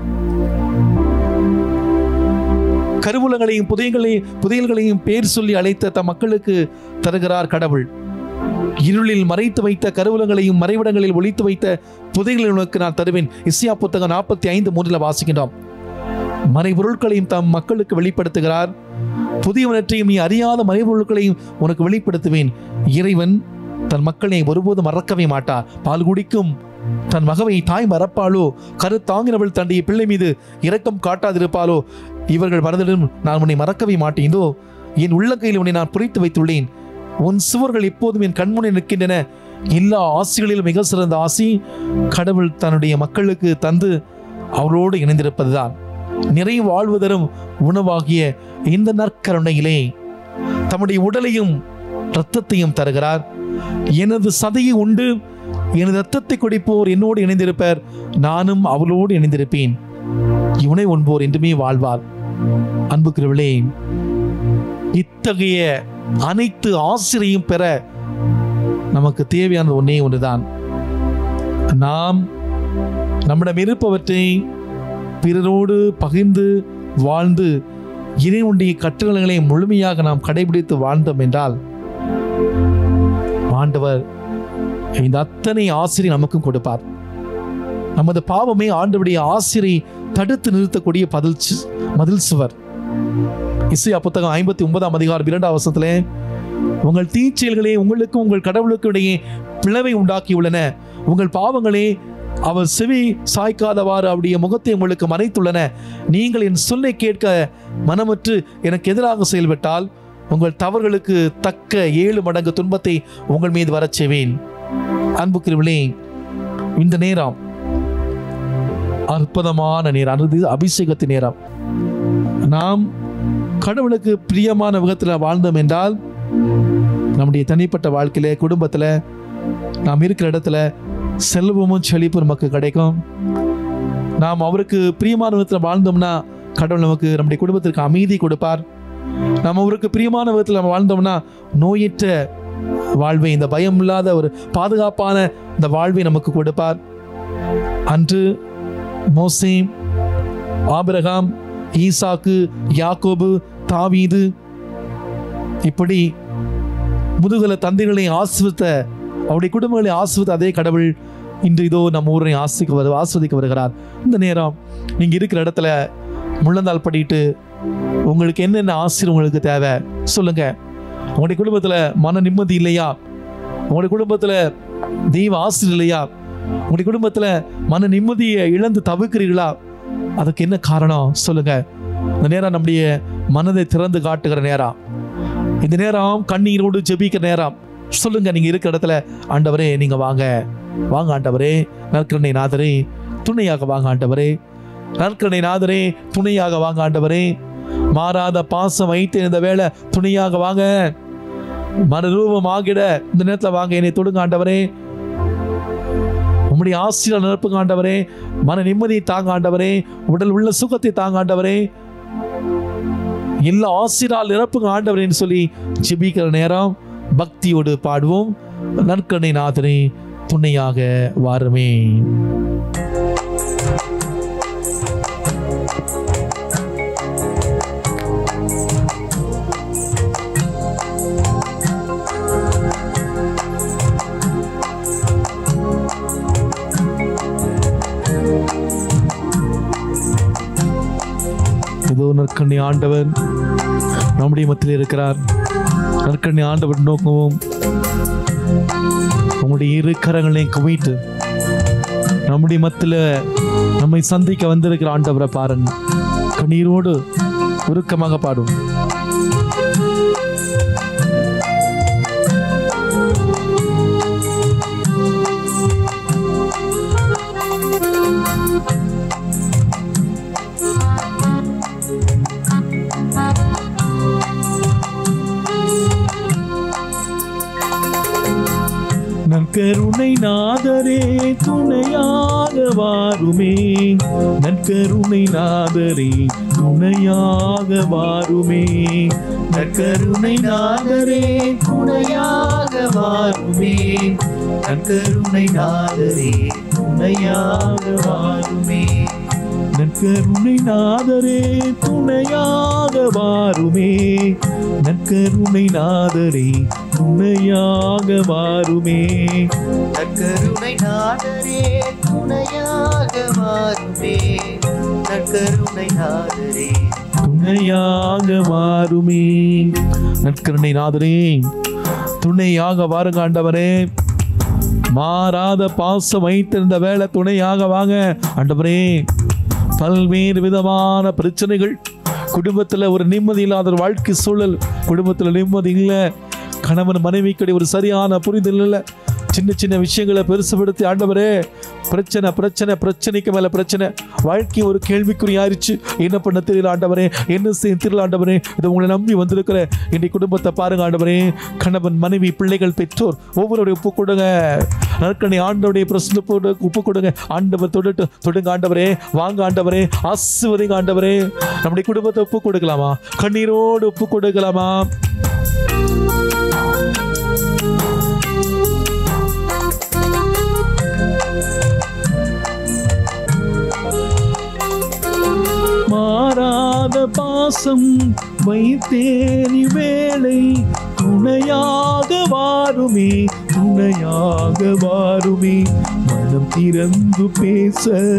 கருவூலங்களையும் புதையங்களையும் புதையல்களையும் பேர் சொல்லி அழைத்த தம் மக்களுக்கு தருகிறார் கடவுள் இருளில் மறைத்து வைத்த கருவூலங்களையும் மறைவிடங்களில் ஒளித்து வைத்த புதைகளை உனக்கு நான் தருவேன் இஸ்யா புத்தகம் நாற்பத்தி ஐந்து மூன்றில் வாசிக்கின்றோம் மறைபொருட்களையும் தம் மக்களுக்கு வெளிப்படுத்துகிறார் புதியவனற்றையும் நீ அறியாத மறைபொருட்களையும் உனக்கு வெளிப்படுத்துவேன் இறைவன் தன் மக்களை ஒருபோதும் மறக்கவே மாட்டார் பால் குடிக்கும் தன் மகவை தாய் மறப்பாளோ கரு தாங்கினவள் தன்னுடைய பிள்ளை மீது இரக்கம் காட்டாதிருப்பாளோ இவர்கள் மனதிலும் நான் உன்னை மறக்கவே மாட்டேன் இதோ என் உள்ளங்கையில் உன்னை நான் புரித்து வைத்துள்ளேன் உன் சுவர்கள் எப்போதும் என் கண்முனை நிற்கின்றன எல்லா ஆசிகளிலும் மிக சிறந்த ஆசி கடவுள் தன்னுடைய மக்களுக்கு தந்து அவரோடு இணைந்திருப்பதுதான் நிறை வாழ்வு தரும் உணவாகிய இந்த நற்கருணையிலே தம்முடைய உடலையும் இரத்தத்தையும் தருகிறார் எனது சதையை உண்டு எனது இரத்தத்தை குடிப்போர் என்னோடு இணைந்திருப்பர் நானும் அவளோடு இணைந்திருப்பேன் இவனை உண்போர் என்றுமே வாழ்வார் அன்புக்குரியவர்களே இத்தகைய அனைத்து ஆசிரியும் பெற நமக்கு தேவையானது ஒன்றே ஒன்றுதான் நாம் நம்மிடம் இருப்பவற்றை பிறரோடு பகிர்ந்து வாழ்ந்து இறைவனுடைய கட்டளைகளை முழுமையாக நாம் கடைபிடித்து வாழ்ந்தோம் என்றால் ஆண்டவர் இந்த அத்தனை ஆசிரியர் நமக்கும் கொடுப்பார் நமது பாவமே ஆண்டவருடைய ஆசிரியை தடுத்து நிறுத்தக்கூடிய பதில் சு- மதில் சுவர் இசையா புத்தகம் ஐம்பத்தி ஒன்பதாம் அதிகாரம் இரண்டாம் வசத்திலே உங்கள் தீச்செயல்களே உங்களுக்கும் உங்கள் கடவுளுக்கும் இடையே பிளவை உண்டாக்கியுள்ளன உங்கள் பாவங்களே அவர் செவி சாய்க்காதவாறு அவருடைய முகத்தை உங்களுக்கு மறைத்துள்ளன நீங்கள் என் சொல்லை கேட்க மனமற்று எனக்கு எதிராக செயல்பட்டால் உங்கள் தவறுகளுக்கு தக்க ஏழு மடங்கு துன்பத்தை உங்கள் மீது வரச் செய்வேன் அன்புக்குரியவர்களே இந்த நேரம் அற்புதமான நேரம் அது அபிஷேகத்தின் நேரம் நாம் கடவுளுக்கு பிரியமான விதத்தில் வாழ்ந்தோம் என்றால் நம்முடைய தனிப்பட்ட வாழ்க்கையில குடும்பத்தில் நாம் இருக்கிற இடத்துல செல்வமும் செழிப்பும் நமக்கு கிடைக்கும் நாம் அவருக்கு பிரியமான விதத்தில் வாழ்ந்தோம்னா கடவுள் நமக்கு நம்முடைய குடும்பத்திற்கு அமைதி கொடுப்பார் நாம் அவருக்கு பிரியமான விதத்தில் நம்ம வாழ்ந்தோம்னா நோயற்ற வாழ்வை இந்த பயம் இல்லாத ஒரு பாதுகாப்பான இந்த வாழ்வை நமக்கு கொடுப்பார் அன்று மோசே ஆபிரகாம் ஈசாக்கு யாக்கோபு தாவீது இப்படி முதுகல தந்தைகளை ஆசிரித்த அவருடைய குடும்பங்களை ஆசிரித்த அதே கடவுள் இன்று இதோ நம்ம ஊரை ஆசிக்க வரு ஆஸ்வதிக்க வருகிறார் இந்த நேரம் நீங்க இருக்கிற இடத்துல முள்ளந்தால் படிட்டு உங்களுக்கு என்னென்ன ஆசிரியர் உங்களுக்கு தேவை சொல்லுங்க உங்களுடைய குடும்பத்துல மன நிம்மதி இல்லையா உங்களுடைய குடும்பத்துல தெய்வ ஆசிரியர் இல்லையா உங்களுடைய குடும்பத்துல மன நிம்மதியை இழந்து தவிர்க்கிறீர்களா அதுக்கு என்ன காரணம் சொல்லுங்க இந்த நேரம் நம்முடைய மனதை திறந்து காட்டுகிற நேரம் இந்த நேரம் கண்ணீரோடு ஜெபிக்கிற நேரம் சொல்லுங்க நீங்க இருக்கிற இடத்துல ஆண்டவரே நீங்க வாங்க வாங்க ஆண்டவரே நற்கருணை நாதரே துணையாக வாங்க ஆண்டவரே நற்கருணை நாதரே துணையாக வாங்க ஆண்டவரே மாறாத பாசம் வைத்து இந்த வேளை துணையாக வாங்க மனரூபம் ஆகிட இந்த நேரத்தில் வாங்க என்னை தொடுங்க ஆண்டவரே உம்முடைய ஆசிரியர் நிரப்புங்க ஆண்டவரே மன நிம்மதியை தாங்க ஆண்டவரே உடல் உள்ள சுகத்தை தாங்க ஆண்டவரே எல்லா ஆசிரால் நிரப்புங்க ஆண்டவரேன்னு சொல்லி ஜெபிக்கிற நேரம் பக்தியோடு பாடுவோம் நற்கண்ணை நாதனே துணையாக வாருமே இதோ நற்கண்ணி ஆண்டவர் நம்முடைய மத்தியில் இருக்கிறார் நற்கண்ணி ஆண்டவர் நோக்கவும் உங்களுடைய இரு கரங்களையும் குவித்து நம்முடைய மத்தியில் நம்மை சந்திக்க வந்திருக்கிற ஆண்டவரை பாருங்க கண்ணீரோடு உருக்கமாக பாடும் நற்கருணை நாதரே துணையாக வாருமே நற்கருணை நாதரே துணையாக வாருமே நற்கருணை நாதரே துணையாக வாருமே நற்கருணை நாதரே துணையாக வாருமே நற்கருணை நாதரே துணையாக வாருமே நற்கருணை நாதரே துணையாக வாருமே
நற்கருணை நாதரே துணையாக வாருமே நற்கருணை நாதரே
துணையாக வாருமே நற்கருணை நாதரே துணையாக வாருங்க ஆண்டவரே மாறாத பாசம் வைத்திருந்த வேலை துணையாக வாங்க ஆண்டவரே பல்வேறு விதமான பிரச்சனைகள் குடும்பத்தில் ஒரு நிம்மதி இல்லாத ஒரு வாழ்க்கை சூழல் குடும்பத்தில் நிம்மதி இல்லை கணவன் மனைவிக்கடி ஒரு சரியான புரிதல் இல்லை சின்ன சின்ன விஷயங்களை பெருசுபடுத்தி ஆண்டவரே பிரச்சனை பிரச்சனை பிரச்சனைக்கு மேல பிரச்சனை வாழ்க்கை ஒரு கேள்விக்குறி ஆயிடுச்சு என்ன பண்ண தெரியல ஆண்டவரே என்ன செய்ய தெரியல ஆண்டவரே இது உங்களை நம்பி வந்திருக்கிற இன்னைக்கு குடும்பத்தை பாருங்க ஆண்டவரே கணவன் மனைவி பிள்ளைகள் பெற்றோர் ஒவ்வொருடைய ஒப்பு கொடுங்க நற்கணி ஆண்டவருடைய பிரச்சனை போட்டு உப்பு கொடுங்க ஆண்டவர் தொடுட்டு தொடுங்க ஆண்டவரே வாங்க ஆண்டவரே ஆசுவதிங்க ஆண்டவரே நம்முடைய குடும்பத்தை ஒப்பு கொடுக்கலாமா கண்ணீரோடு ஒப்பு கொடுக்கலாமா மாறாத பாசம் வைத்தேனி வேளை துணையாக வாருமே துணையாக வாருமே மனம் திறந்து பேச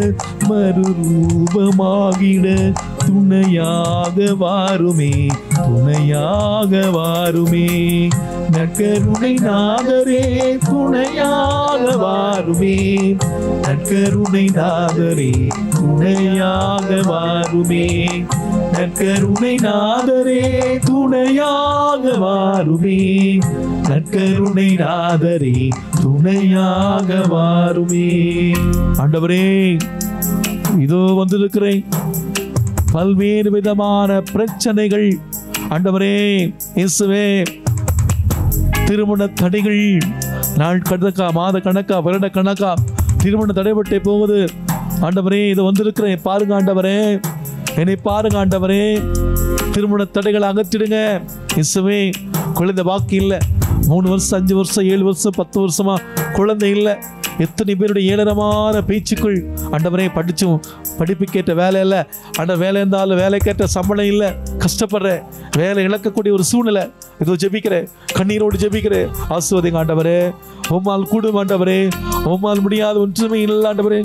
மறுரூபமாகிட துணையாக வாருமே துணையாக வாருமே நற்கருணை நாதரே துணையாக வாருமே நற்கருணை நாதரே துணையாக வாருமே நற்கருணை நாதரே துணையாக வாருமே நற்கருணை நாதரே துணையாக வாருமே ஆண்டவரே இதோ வந்திருக்கிறேன் பல்வேறு விதமான பிரச்சனைகள் ஆண்டவரே இயேசுவே திருமண தடைகள் நாள் கணக்கா மாத கணக்கா வருட கணக்கா திருமண தடைபட்டே போகுது ஆண்டவரே இது வந்திருக்கிறேன் பாருங்க ஆண்டவரே என்னை பாருங்க ஆண்டவரே திருமண தடைகளை அகற்றிடுங்க இசுவே குழந்தை பாக்கி இல்லை மூணு வருஷம் அஞ்சு வருஷம் ஏழு வருஷம் பத்து வருஷமா குழந்தை இல்லை எத்தனை பேருடைய ஏளனமான பேச்சுக்கள் ஆண்டவரே படிச்சும் படிப்புக்கேற்ற வேலை இல்லை ஆண்ட வேலை இருந்தாலும் வேலைக்கேற்ற சம்பளம் இல்லை கஷ்டப்படுறேன் வேலை இழக்கக்கூடிய ஒரு சூழ்நிலை இதோ ஜெபிக்கிறேன் கண்ணீரோடு ஜெபிக்கிறேன் ஆசுவதிங்க ஆண்டவரே உம்மால் கூடும் ஆண்டவரே உம்மால் முடியாத ஒன்றுமே இல்லை ஆண்டவரே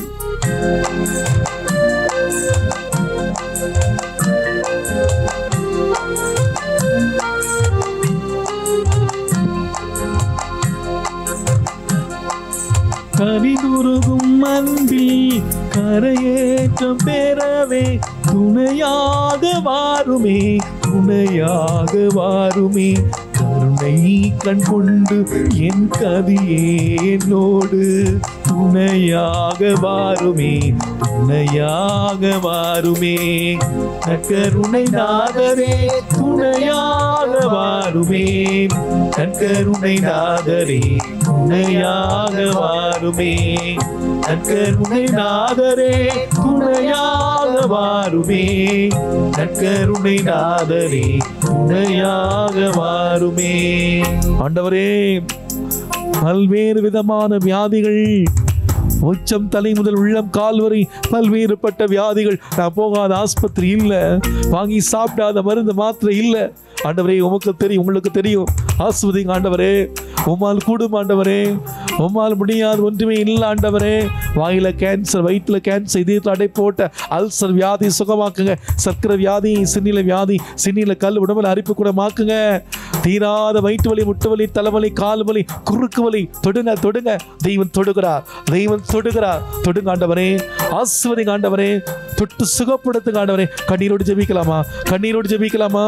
கனிதுருகும் அன்பில் கரையேற்றம் பெறவே துணையாக வாருமே துணையாக வாருமே கருணை கண் கொண்டு என் கதியே என்னோடு துணையாக வாருமே துணையாக வாருமே நற்கருணை நாதரே துணையாக வாருமே நற்கருணை நாதரே துணையாக வாருமே நற்கருணை நாதரே துணையாக வாருமே நற்கருணை நாதரே துணையாக வாருமே ஆண்டவரே பல்வேறு விதமான வியாதிகள் உச்சம் தலை முதல் உள்ளம் கால் வரை பல்வேறுபட்ட வியாதிகள் நான் போகாத ஆஸ்பத்திரி இல்லை வாங்கி சாப்பிடாத மருந்து மாத்திரை இல்லை ஆண்டவரே உமக்கு தெரியும் உங்களுக்கு தெரியும் ஆஸ்வதிங்க ஆண்டவரே உம்மால் கூடும் ஆண்டவரே உம்மால் முடியாது ஒன்றுமே இல்லை ஆண்டவரே வாயில கேன்சர் வயிற்றுல கேன்சர் இதயத்தில் அடை போட்ட அல்சர் வியாதி சுகமாக்குங்க சர்க்கரை வியாதி சின்னில வியாதி சின்னில கல் உடம்புல அரிப்பு கூட மாக்குங்க தீராத வயிற்று வலி முட்டு வலி தலைவலி கால் வலி குறுக்கு வலி தொடுங்க தொடுங்க தெய்வம் தொடுகிறார் தெய்வம் தொடுகிறார் தொடுங்க ஆண்டவரே ஆசிர்வதிங்க ஆண்டவரே தொட்டு சுகப்படுத்துங்க ஆண்டவரே கண்ணீரோடு ஜெபிக்கலாமா கண்ணீரோடு ஜெபிக்கலாமா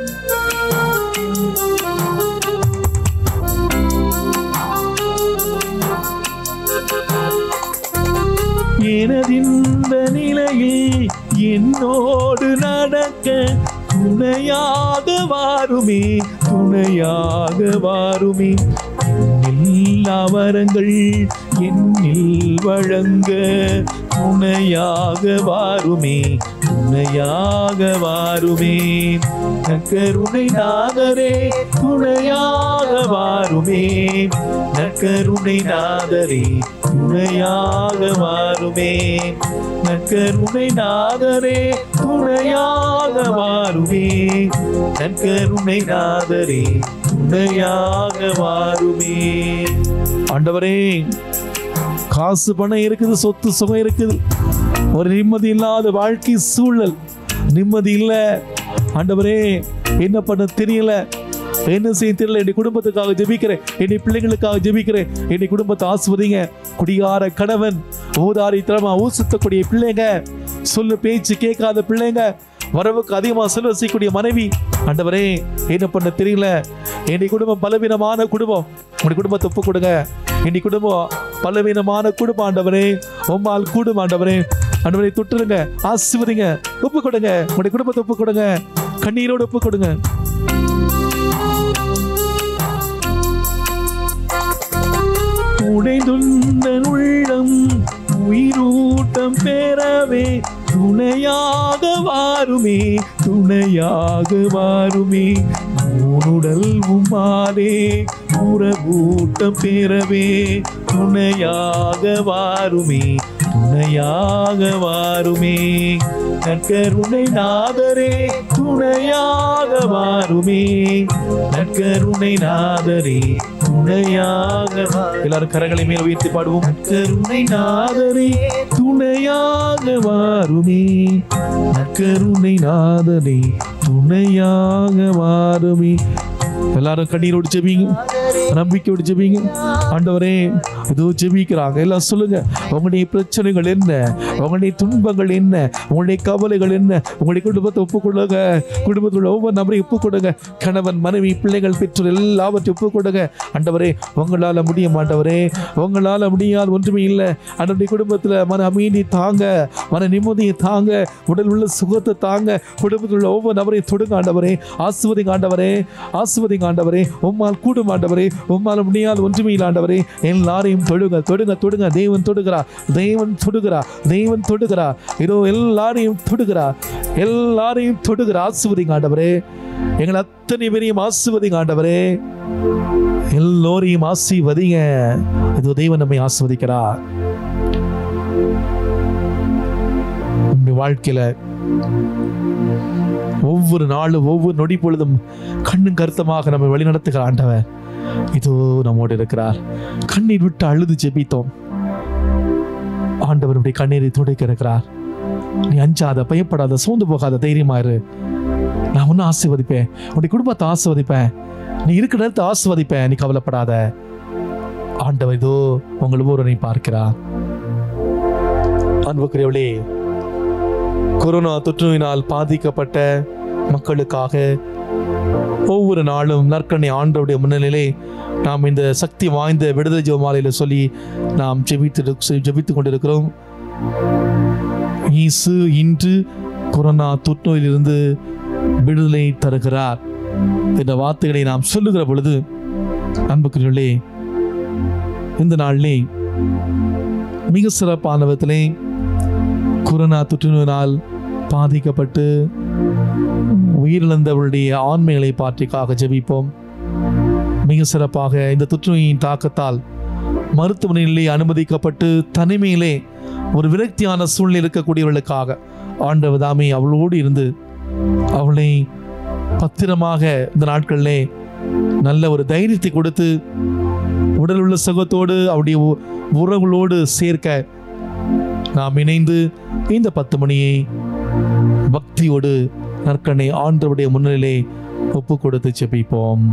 எனதிந்த நிலையில் என்னோடு நடக்க துணையாக வாருமே துணையாக வாருமே என்னில் அவரங்கள் என்னில் வழங்க துணையாக வாருமே துணையாக வாருமே நற்கருணை நாதரே துணையாக வாருமே நற்கருணை நாதரே துணையாக வாருமே நற்கருணை நாதரே துணையாக வாருமே நற்கருணை நாதரே துணையாக வாருமே ஆண்டவரே காசு பணம் இருக்குது சொத்து சுகம் இருக்குது ஒரு நிம்மதி இல்லாத வாழ்க்கை சூழல் நிம்மதி இல்லை ஆண்டவரே என்ன பண்ண தெரியல என்ன செய்ய தெரியல என் குடும்பத்துக்காக ஜெபிக்கிறேன் என் பிள்ளைங்களுக்காக ஜெபிக்கிறேன் என் குடும்பத்தை ஆசுவதிங்க குடிகார கணவன் ஊதாரி திறமா ஊசுத்தக்கூடிய பிள்ளைங்க சொல்லு பேச்சு கேட்காத பிள்ளைங்க வரவுக்கு அதிகமாக செலவு செய்யக்கூடிய மனைவி ஆண்டவரே என்ன பண்ண தெரியல என் குடும்பம் பலவீனமான குடும்பம் உங்களுடைய குடும்பத்தை ஒப்பு கொடுங்க என் குடும்பம் பலவீனமான குடும்பம் ஆண்டவரே உம்மால் கூடும் ஆண்டவரே ஆண்டவரை தொட்டுருங்க ஆசிர்வதிங்க ஒப்பு கொடுங்க உங்களுடைய குடும்பத்தை ஒப்பு கொடுங்க கண்ணீரோடு ஒப்பு கொடுங்க உடைந்துள்ள உள்ளம் உயிரூட்டம் பெறவே துணையாக வாருமே துணையாக வாருமே உன்னுடல் உமாலே உறவூட்டம் பெறவே துணையாக வாருமே துணையாக வாருமே நற்கருணை நாதரே துணையாக வாருமே நற்கருணை நாதரே துணையாக எல்லாரும் கரங்களை மேல் உயர்த்தி பாடுவோம் கருணை நாதரே துணையாக வாருமே கருணை நாதரே துணையாக வாருமே எல்லாரும் கண்ணீரோடு ஜெபிங்க நம்பிக்கையோடு ஜெபிங்க ஆண்டவரே இதோ ஜெபிக்கிறாங்க எல்லாம் சொல்லுங்க உங்களுடைய பிரச்சனைகள் என்ன உங்களுடைய துன்பங்கள் என்ன உங்களுடைய கவலைகள் என்ன உங்களுடைய குடும்பத்தை ஒப்பு கொடுங்க குடும்பத்தில் ஒவ்வொரு நபரையும் ஒப்பு கொடுங்க கணவன் மனைவி பிள்ளைகள் பெற்றோர் எல்லாவற்றையும் ஒப்பு கொடுங்க ஆண்டவரே உங்களால முடிய மாட்டவரே உங்களால முடியாத ஒன்றுமே இல்லை அன்றைய குடும்பத்தில் மன அமைதி தாங்க மன நிம்மதியை தாங்க உடல் உள்ள சுகத்தை தாங்க குடும்பத்தில் உள்ள ஒவ்வொரு நபரையும் தொடுங்க ஆண்டவரே ஆசுவதிங்க ஆண்டவரே ஆசுவதிங்க ஆண்டவரே உம்மால் கூடும் ஆண்டவரே உம்மால் முடியாத ஒன்றுமே இல்லை ஆண்டவரே எல்லாரையும் தொடுங்க தொடுங்க தொடுங்க தேவன் தொடுகிறா தேவன் தொடுகிறா தேவன் தொடுகிறா இதோ எல்லாரையும் தொடுகிறா எல்லாரையும் தொடுகிறா ஆசுவதிங்க ஆண்டவரே எங்களை அத்தனை பேரையும் ஆசுவதிங்க ஆண்டவரே எல்லோரையும் ஆசீர்வதிங்க இதோ தேவன் நம்மை ஆஸ்வதிக்கிறார் உங்களுடைய வாழ்க்கையில ஒவ்வொரு நாளும் ஒவ்வொரு நொடி பொழுதும் கண்ணும் கருத்தமாக நம்ம வழிநடத்துகிற ஆண்டவர் இதோ நம்மோடு இருக்கிறார் கண்ணீர் விட்டு அழுது ஜெபித்தோம் ஆண்டவருடைய கண்ணீரை துடைக்க இருக்கிறார் நீ அஞ்சாத பயப்படாத சோர்ந்து போகாத தைரியமா இரு நான் ஒன்னும் ஆசீர்வதிப்பேன் உன்னுடைய குடும்பத்தை ஆசீர்வதிப்பேன் நீ இருக்கிற இடத்தை ஆசீர்வதிப்பேன் நீ கவலைப்படாத ஆண்டவர் இதோ உங்கள் ஒவ்வொருவரையும் பார்க்கிறார் அன்புக்குரியவளே கொரோனா தொற்றுநோயினால் பாதிக்கப்பட்ட மக்களுக்காக ஒவ்வொரு நாளும் நற்கண்ணை ஆண்டவருடைய முன்னிலையிலே நாம் இந்த சக்தி வாய்ந்த விடுதலை ஜெபமாலையில சொல்லி நாம் ஜெபித்து ஜெபித்துக் கொண்டிருக்கிறோம் இயேசு இன்று கொரோனா தொற்றுநோயிலிருந்து விடுதலை தருகிறார் என்ற வார்த்தைகளை நாம் சொல்லுகிற பொழுது அன்புக்குரியவர்களே இந்த நாளிலே மிக சிறப்பான விதத்திலே கொரோனா தொற்றுநோயினால் பாதிக்கப்பட்டு உயிரிழந்தவருடைய ஆண்மைகளை பாற்றிக்காக ஜெபிப்போம் மிக சிறப்பாக இந்த தொற்றுநோயின் தாக்கத்தால் மருத்துவமனையிலே அனுமதிக்கப்பட்டு தனிமையிலே ஒரு விரக்தியான சூழ்நிலை இருக்கக்கூடியவர்களுக்காக ஆண்டவர் தாமே அவளோடு இருந்து அவளை பத்திரமாக இந்த நாட்களிலே நல்ல ஒரு தைரியத்தை கொடுத்து உடல் உள்ள சுகத்தோடு அவருடைய உ- உறவுகளோடு சேர்க்க நாம் இணைந்து இந்த பத்து மணியை பக்தியோடு நற்கண்ணை ஆண்டவருடைய முன்னிலே ஒப்பு கொடுத்து செபிப்போம்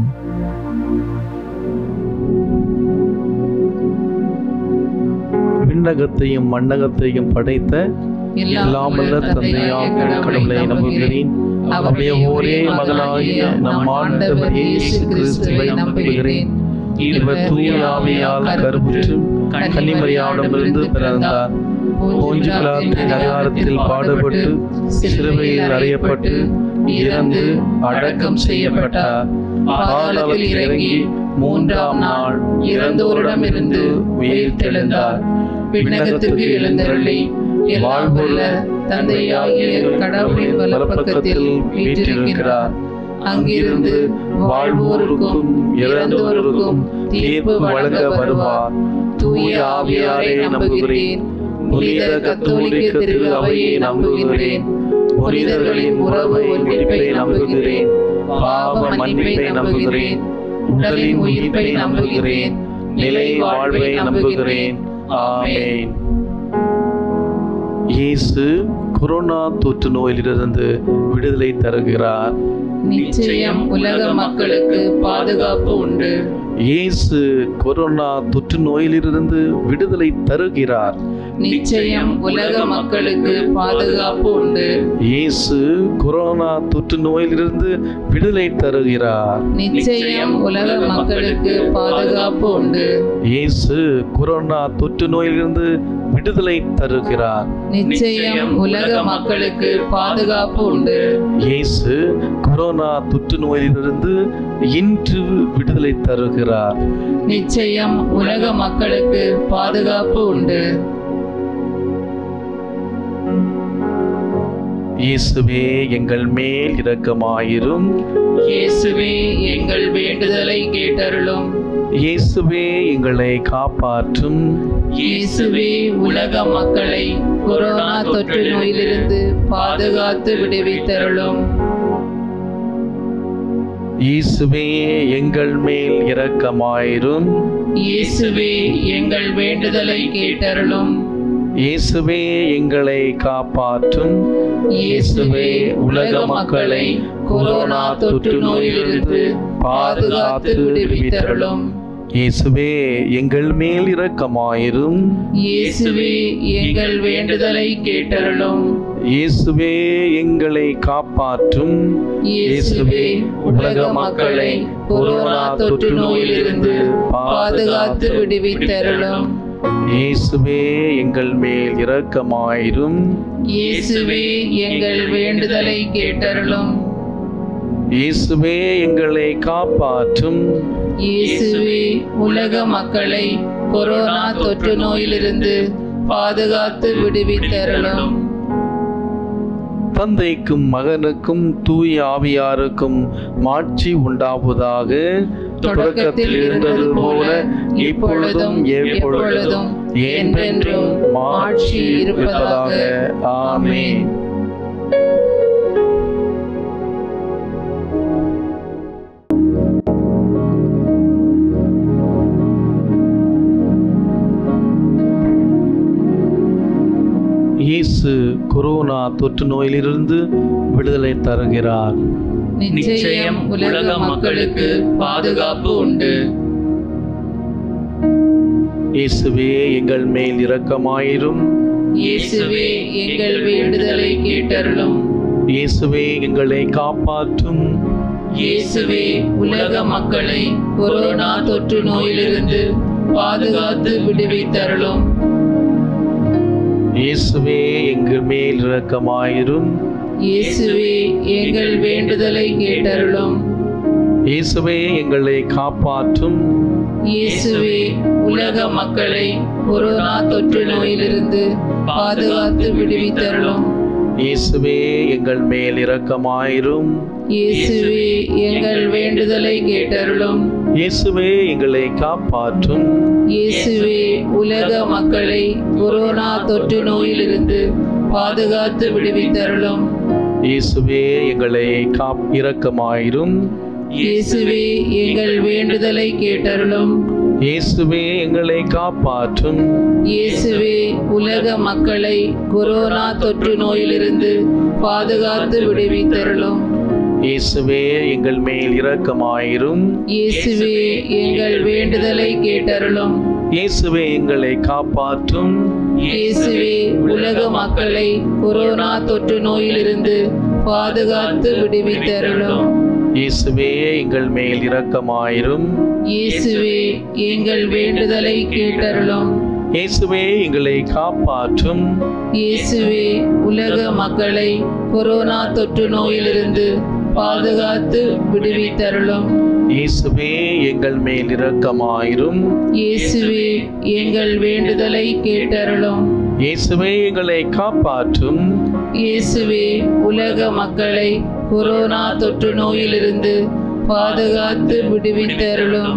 விண்ணகத்தையும் மண்ணகத்தையும் படைத்த எல்லாம் வல்ல தந்தையாக கடவுளை நம்புகிறேன் அவருடைய ஒரே மகனாகிய நம் ஆண்டவர் இயேசு கிறிஸ்துவை நம்புகிறேன் இவர் தூய ஆவியால் கருவுற்று கன்னிமரியாவிடமிருந்து பிறந்தார் போஞ்சு பிலாத்தின் அதிகாரத்தில் பாடுபட்டு சிலுவையில் அறையப்பட்டு இறந்து அடக்கம் செய்யப்பட்டார் பாதாளத்தில் இறங்கி மூன்றாம் நாள் இறந்தோரிடமிருந்து உயிர்த்தெழுந்தார் விண்ணகத்திற்கு எழுந்தருளி வாழ்வுள்ள தந்தையாகிய கடவுளின் வலப்பக்கத்தில் வீற்றிருக்கிறார் அங்கிருந்து வாழ்வோருக்கும் இறந்தோருக்கும் தீர்ப்பு வழங்க வருவார் தூய ஆவியாரை நம்புகிறேன் புனித கத்தோலிக்க திரு அவையை நம்புகிறேன் புனிதர்களின் உறவு ஒன்றிப்பை நம்புகிறேன் பாவ மன்னிப்பை நம்புகிறேன் உடலின் உயிர்ப்பை நம்புகிறேன் நிலை வாழ்வை நம்புகிறேன் ஆமென் இயேசு கொரோனா தொற்று நோயிலிருந்து விடுதலை தருகிறார்
நிச்சயம் உலக மக்களுக்கு பாதுகாப்பு உண்டு
இயேசு கொரோனா தொற்று நோயிலிருந்து விடுதலை தருகிறார்
நிச்சயம் உலக மக்களுக்கு பாதுகாப்பு உண்டு
இயேசு கொரோனா தொற்று நோயிலிருந்து விடுதலை தருகிறார்
நிச்சயம் உலக மக்களுக்கு பாதுகாப்பு உண்டு
இயேசு கொரோனா தொற்று நோயிலிருந்து விடுதலை தருகிறார்
நிச்சயம் உலக மக்களுக்கு பாதுகாப்பு உண்டு
இயேசு கொரோனா தொற்று நோயிலிருந்து இன்று விடுதலை தருகிறார்
நிச்சயம் உலக மக்களுக்கு பாதுகாப்பு உண்டு
இயேசுவே எங்கள் மேல் இரக்கமாயிரும்
இயேசுவே எங்கள் வேண்டுதலை கேட்டருளும்
இயேசுவே எங்களை காப்பாற்றும்
இயேசுவே உலக மக்களை கொரோனா தொற்று நோயிலிருந்து பாதுகாத்து விடுவித்தருளும்
இயேசுவே எங்கள் மேல் இரக்கமாயிரும்
இயேசுவே எங்கள் வேண்டுதலை கேட்டருளும்
இயேசுவே எங்களை காப்பாற்றும்
இயேசுவே உலக மக்களை கொரோனா தொற்று நோயிலிருந்து பாதுகாத்து விடுவித்தருளும்
இயேசுவே எங்கள் மேல் இரக்கமாயிரும்
இயேசுவே எங்கள் வேண்டுதலை கேட்டருளும்
இயேசுவே எங்களை காப்பாற்றும்
இயேசுவே உலக மக்களை கொரோனா தொற்று நோயிலிருந்து பாதுகாத்து விடுவித்தருளும்
இயேசுவே எங்கள் மேல் இரக்கமாயிரும்
இயேசுவே எங்கள் வேண்டுதலை கேட்டருளும்
இயேசுவே எங்களை காப்பாற்றும்
இயேசுவே உலக மக்களை கொரோனா தொற்று நோயிலிருந்து பாதுகாத்து விடுவித்தருளும்
தந்தைக்கும் மகனுக்கும் தூய ஆவியாருக்கும் மாட்சி உண்டாவதாக தொடக்கத்தில் இருந்தது போல இப்பொழுதும் எப்பொழுதும் என்றென்றும் மாட்சி இருப்பதாக ஆமென் இயேசு கொரோனா தொற்று நோயிலிருந்து விடுதலை தருகிறார்
நிச்சயம் உலக மக்களுக்கு பாதுகாப்பு உண்டு
இயேசுவே எங்கள் மேல் இரக்கமாயிரும்
இயேசுவே எங்கள் வேண்டுதலை கேட்டருளும்
இயேசுவே எங்களை காப்பாற்றும்
இயேசுவே உலக மக்களை கொரோனா தொற்று நோயிலிருந்து பாதுகாத்து விடுவித்தருளும்
இயேசுவே எங்கள் மேல் இரக்கமாயிரும்
இயேசுவே எங்கள் வேண்டுதலை கேட்டருளும்
இயேசுவே எங்களை காப்பாற்றும்
இயேசுவே உலக மக்களை கொரோனா தொற்று நோயிலிருந்து பாதுகாத்து விடுவித்தருளும்
இயேசுவே எங்கள் மேல் இரக்கமாயிரும்
இயேசுவே எங்கள் வேண்டுதலை கேட்டருளும்
இயேசுவே எங்களை காப்பாற்றும்
இயேசுவே உலக மக்களை கொரோனா தொற்று நோயிலிருந்து பாதுகாத்து விடுவித்தருளும்
இயேசுவே எங்களை காப் இரக்கமாயிரும்
இயேசுவே எங்கள் வேண்டுதலை கேட்டருளும்
இயேசுவே எங்களை காப்பாற்றும்
இயேசுவே உலக மக்களை கொரோனா தொற்று நோயிலிருந்து பாதுகாத்து விடுவித்தருளும்
இயேசுவே எங்கள் மேல் இரக்கமாயிரும்
இயேசுவே எங்கள் வேண்டுதலை கேட்டருளும்
இயேசுவே எங்களை காப்பாற்றும்
இயேசுவே உலக மக்களை கொரோனா தொற்று நோயிலிருந்து பாதுகாத்து விடுவித்தருளும்
இயேசுவே எங்கள் மேல் இரக்கமாயிரும்
இயேசுவே எங்கள் வேண்டுதலை கேட்டருளும்
இயேசுவே எங்களை காப்பாற்றும்
இயேசுவே உலக மக்களை கொரோனா தொற்று நோயிலிருந்து பாதுகாத்து விடுவித்தருளும்
இயேசுவே எங்கள் மேல் இரக்கமாயிரும்
இயேசுவே எங்கள் வேண்டுதலை கேட்டருளும்
இயேசுவே எங்களை காப்பாற்றும்
இயேசுவே உலக மக்களை கொரோனா தொற்று நோயிலிருந்து பாதுகாத்து விடுவித்தருளும்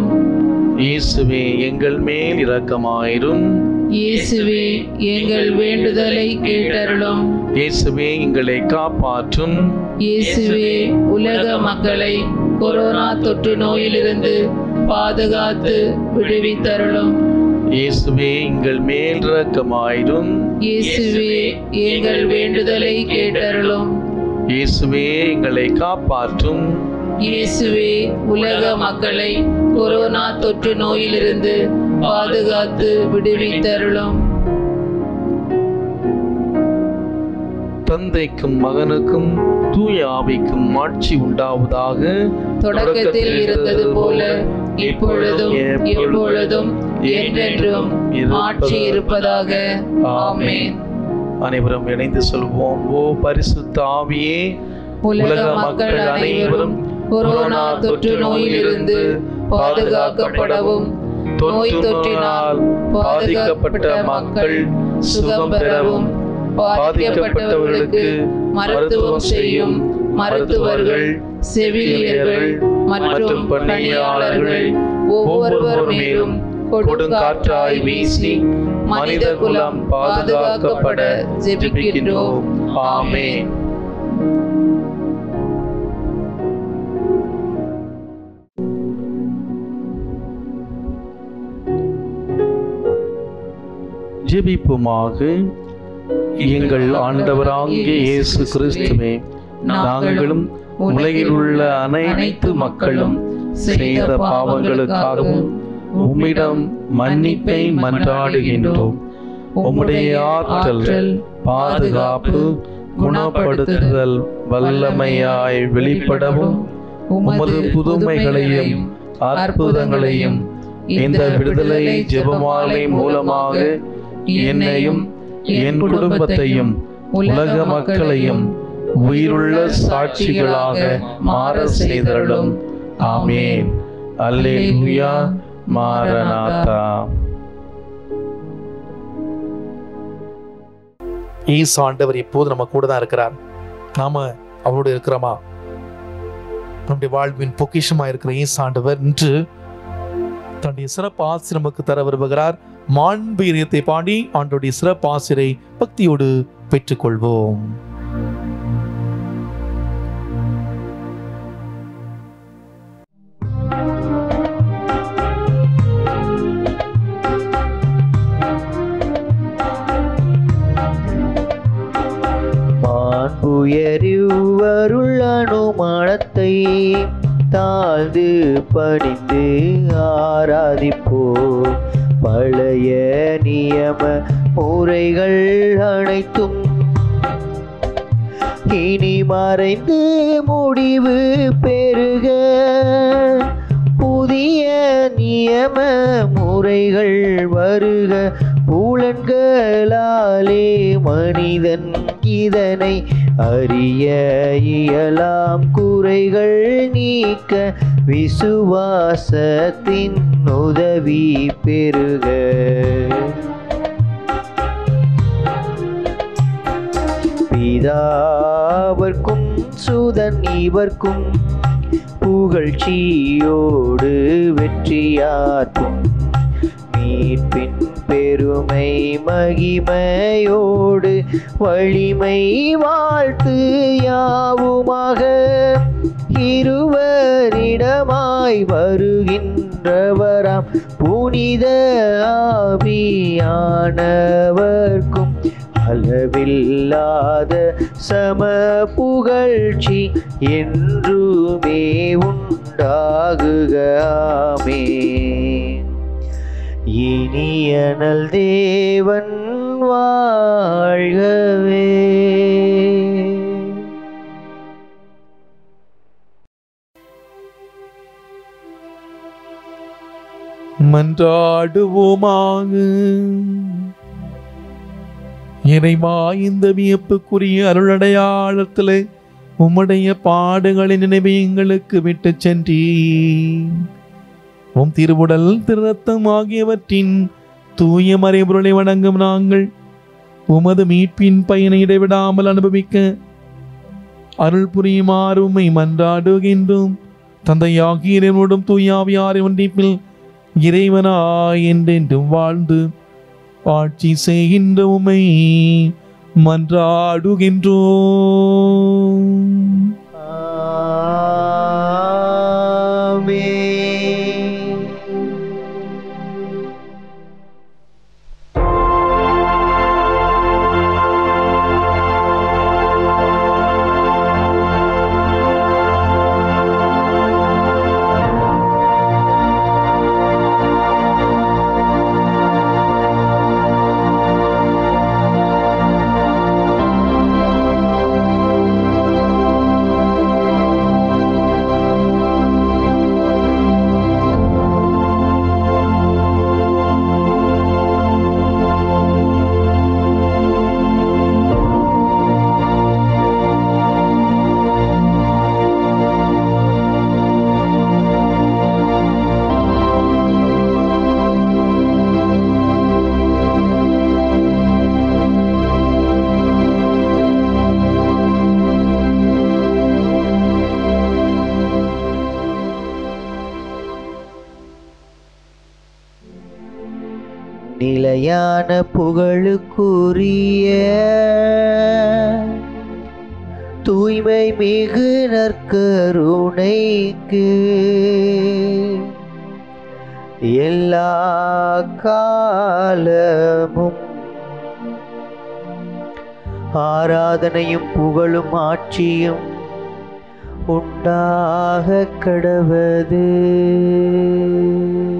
இயேசுவே எங்கள் மேல் இரக்கமாயிரும்
இயேசுவே எங்கள் வேண்டுதலை கேட்டருளும்
இயேசுவே எங்களை காப்பாற்றும்
இயேசுவே உலக மக்களை கொரோனா தொற்று நோயிலிருந்து பாதுகாத்து விடுவித்தருளும்
இயேசுவே எங்கள் மேல் இரக்கமாயிரும்
இயேசுவே எங்கள் வேண்டுதலை கேட்டருளும்
இயேசுவே எங்களை காப்பாற்றும்
இயேசுவே உலக மக்களை கொரோனா தொற்று நோயிலிருந்து பாதுகாத்து விடுவித்தருளும்
தந்தைக்கும் மகனுக்கும் தூய ஆவிக்கும் மாட்சி உண்டாவதாக
தொடக்கத்தில் இருந்தது போல இப்பொழுதும் எப்பொழுதும் என்றென்றும் மாட்சி இருப்பதாக ஆமென்
அனைவரும் இணைந்து சொல்வோம் ஓ பரிசுத்த ஆவியே
உலக மக்கள் அனைவரும் கொரோனா தொற்று நோயிலிருந்து பாதுகாக்கப்படவும் நோய் தொற்றினால் பாதிக்கப்பட்ட மக்கள் சுகம் பெறவும் பாதிக்கப்பட்டவர்களுக்கு மருத்துவம் செய்யும் மருத்துவர்கள் செவிலியர்கள் மற்றும் பணியாளர்கள் ஒவ்வொருவர் மேலும் கொடுங்காற்றாய் வீசி மனித குலம் பாதுகாக்கப்பட ஜெபிக்கின்றோம் ஆமென்
ஜெபிப்புமாக எங்கள் ஆண்டவராகிய இயேசு கிறிஸ்துவே நாங்களும் உலகில் உள்ள அனைத்து மக்களும் செய்த பாவங்களுக்காகவும் உம்மிடம் மன்னிப்பை மன்றாடுகின்றோம் உம்முடைய ஆற்றல் பாதுகாப்பு குணப்படுத்துதல் வல்லமையாய் வெளிப்படவும் உமது புதுமைகளையும் அற்புதங்களையும் இந்த விடுதலை ஜெபமாலை மூலமாக என்னையும் என் குடும்பத்தையும் உலக மக்களையும் உயிருள்ள சாட்சிகளாக மாற செய்தருளும் ஆமேன் அல்லேலூயா மாரநாதா ஈசு ஆண்டவர் எப்போது நம்ம கூட தான் இருக்கிறார் நாம அவரோடு இருக்கிறோமா நம்முடைய வாழ்வின் பொக்கிஷமா இருக்கிற ஈசு ஆண்டவர் இன்று தன்னுடைய சிறப்பு ஆசி நமக்கு தர விரும்புகிறார் மாண்பீரியத்தை பாடி ஆண்டோடைய சிறப்பு ஆசிரை பக்தியோடு பெற்றுக்கொள்வோம்
மாண்புயருவருள் அனுமானத்தை தாழ்ந்து பணிந்து ஆராதிப்போ பழைய நியம முறைகள் அனைத்தும் இனி மறைந்து முடிவு பெருக புதிய நியம முறைகள் வருக புலன்களாலே மனிதன் இதனை அறிய இயலாம் குறைகள் நீக்க விசுவாசத்தின் உதவி பெருக பிதாவர்க்கும் சுதன் இவர்க்கும் புகழ்ச்சியோடு வெற்றியாற்றும் மீட்பின் பெருமை மகிமையோடு வலிமை வாழ்த்து யாவுமாக இருவரிடமாய் வருகின்றவராம் புனித ஆவியானவர்க்கும் அளவில்லாத சம புகழ்ச்சி என்றுமே உண்டாகுக ஆமென். இனியனல் தேவன் வாழ்கவே
மன்றாடுவோமாக இறைவா இந்த வியப்புக்குரிய அருளடையாளத்தில் உம்முடைய பாடுகளின் நினைவை எங்களுக்கு விட்டு சென்றீ உம் திருவுடல் திருரத்தம் ஆகியவற்றின் தூய மறைபொருளை வணங்கும் நாங்கள் உமது மீட்பின் பயனை இடைவிடாமல் அனுபவிக்க அருள் புரியுமாறு உம்மை மன்றாடுகின்றோம் தந்தையாகிய இறைவனோடும் தூயாவியாரை ஒன்றிப்பில் இறைவனாய் என்றென்றும் வாழ்ந்து ஆட்சி செய்கின்ற உமை மன்றாடுகின்றோம்
ஆமென். நிலையான புகழுக்குரிய தூய்மை மிகு நற்கருணைக்கு எல்லா காலமும் ஆராதனையும் புகழும் ஆட்சியும் உண்டாக கடவது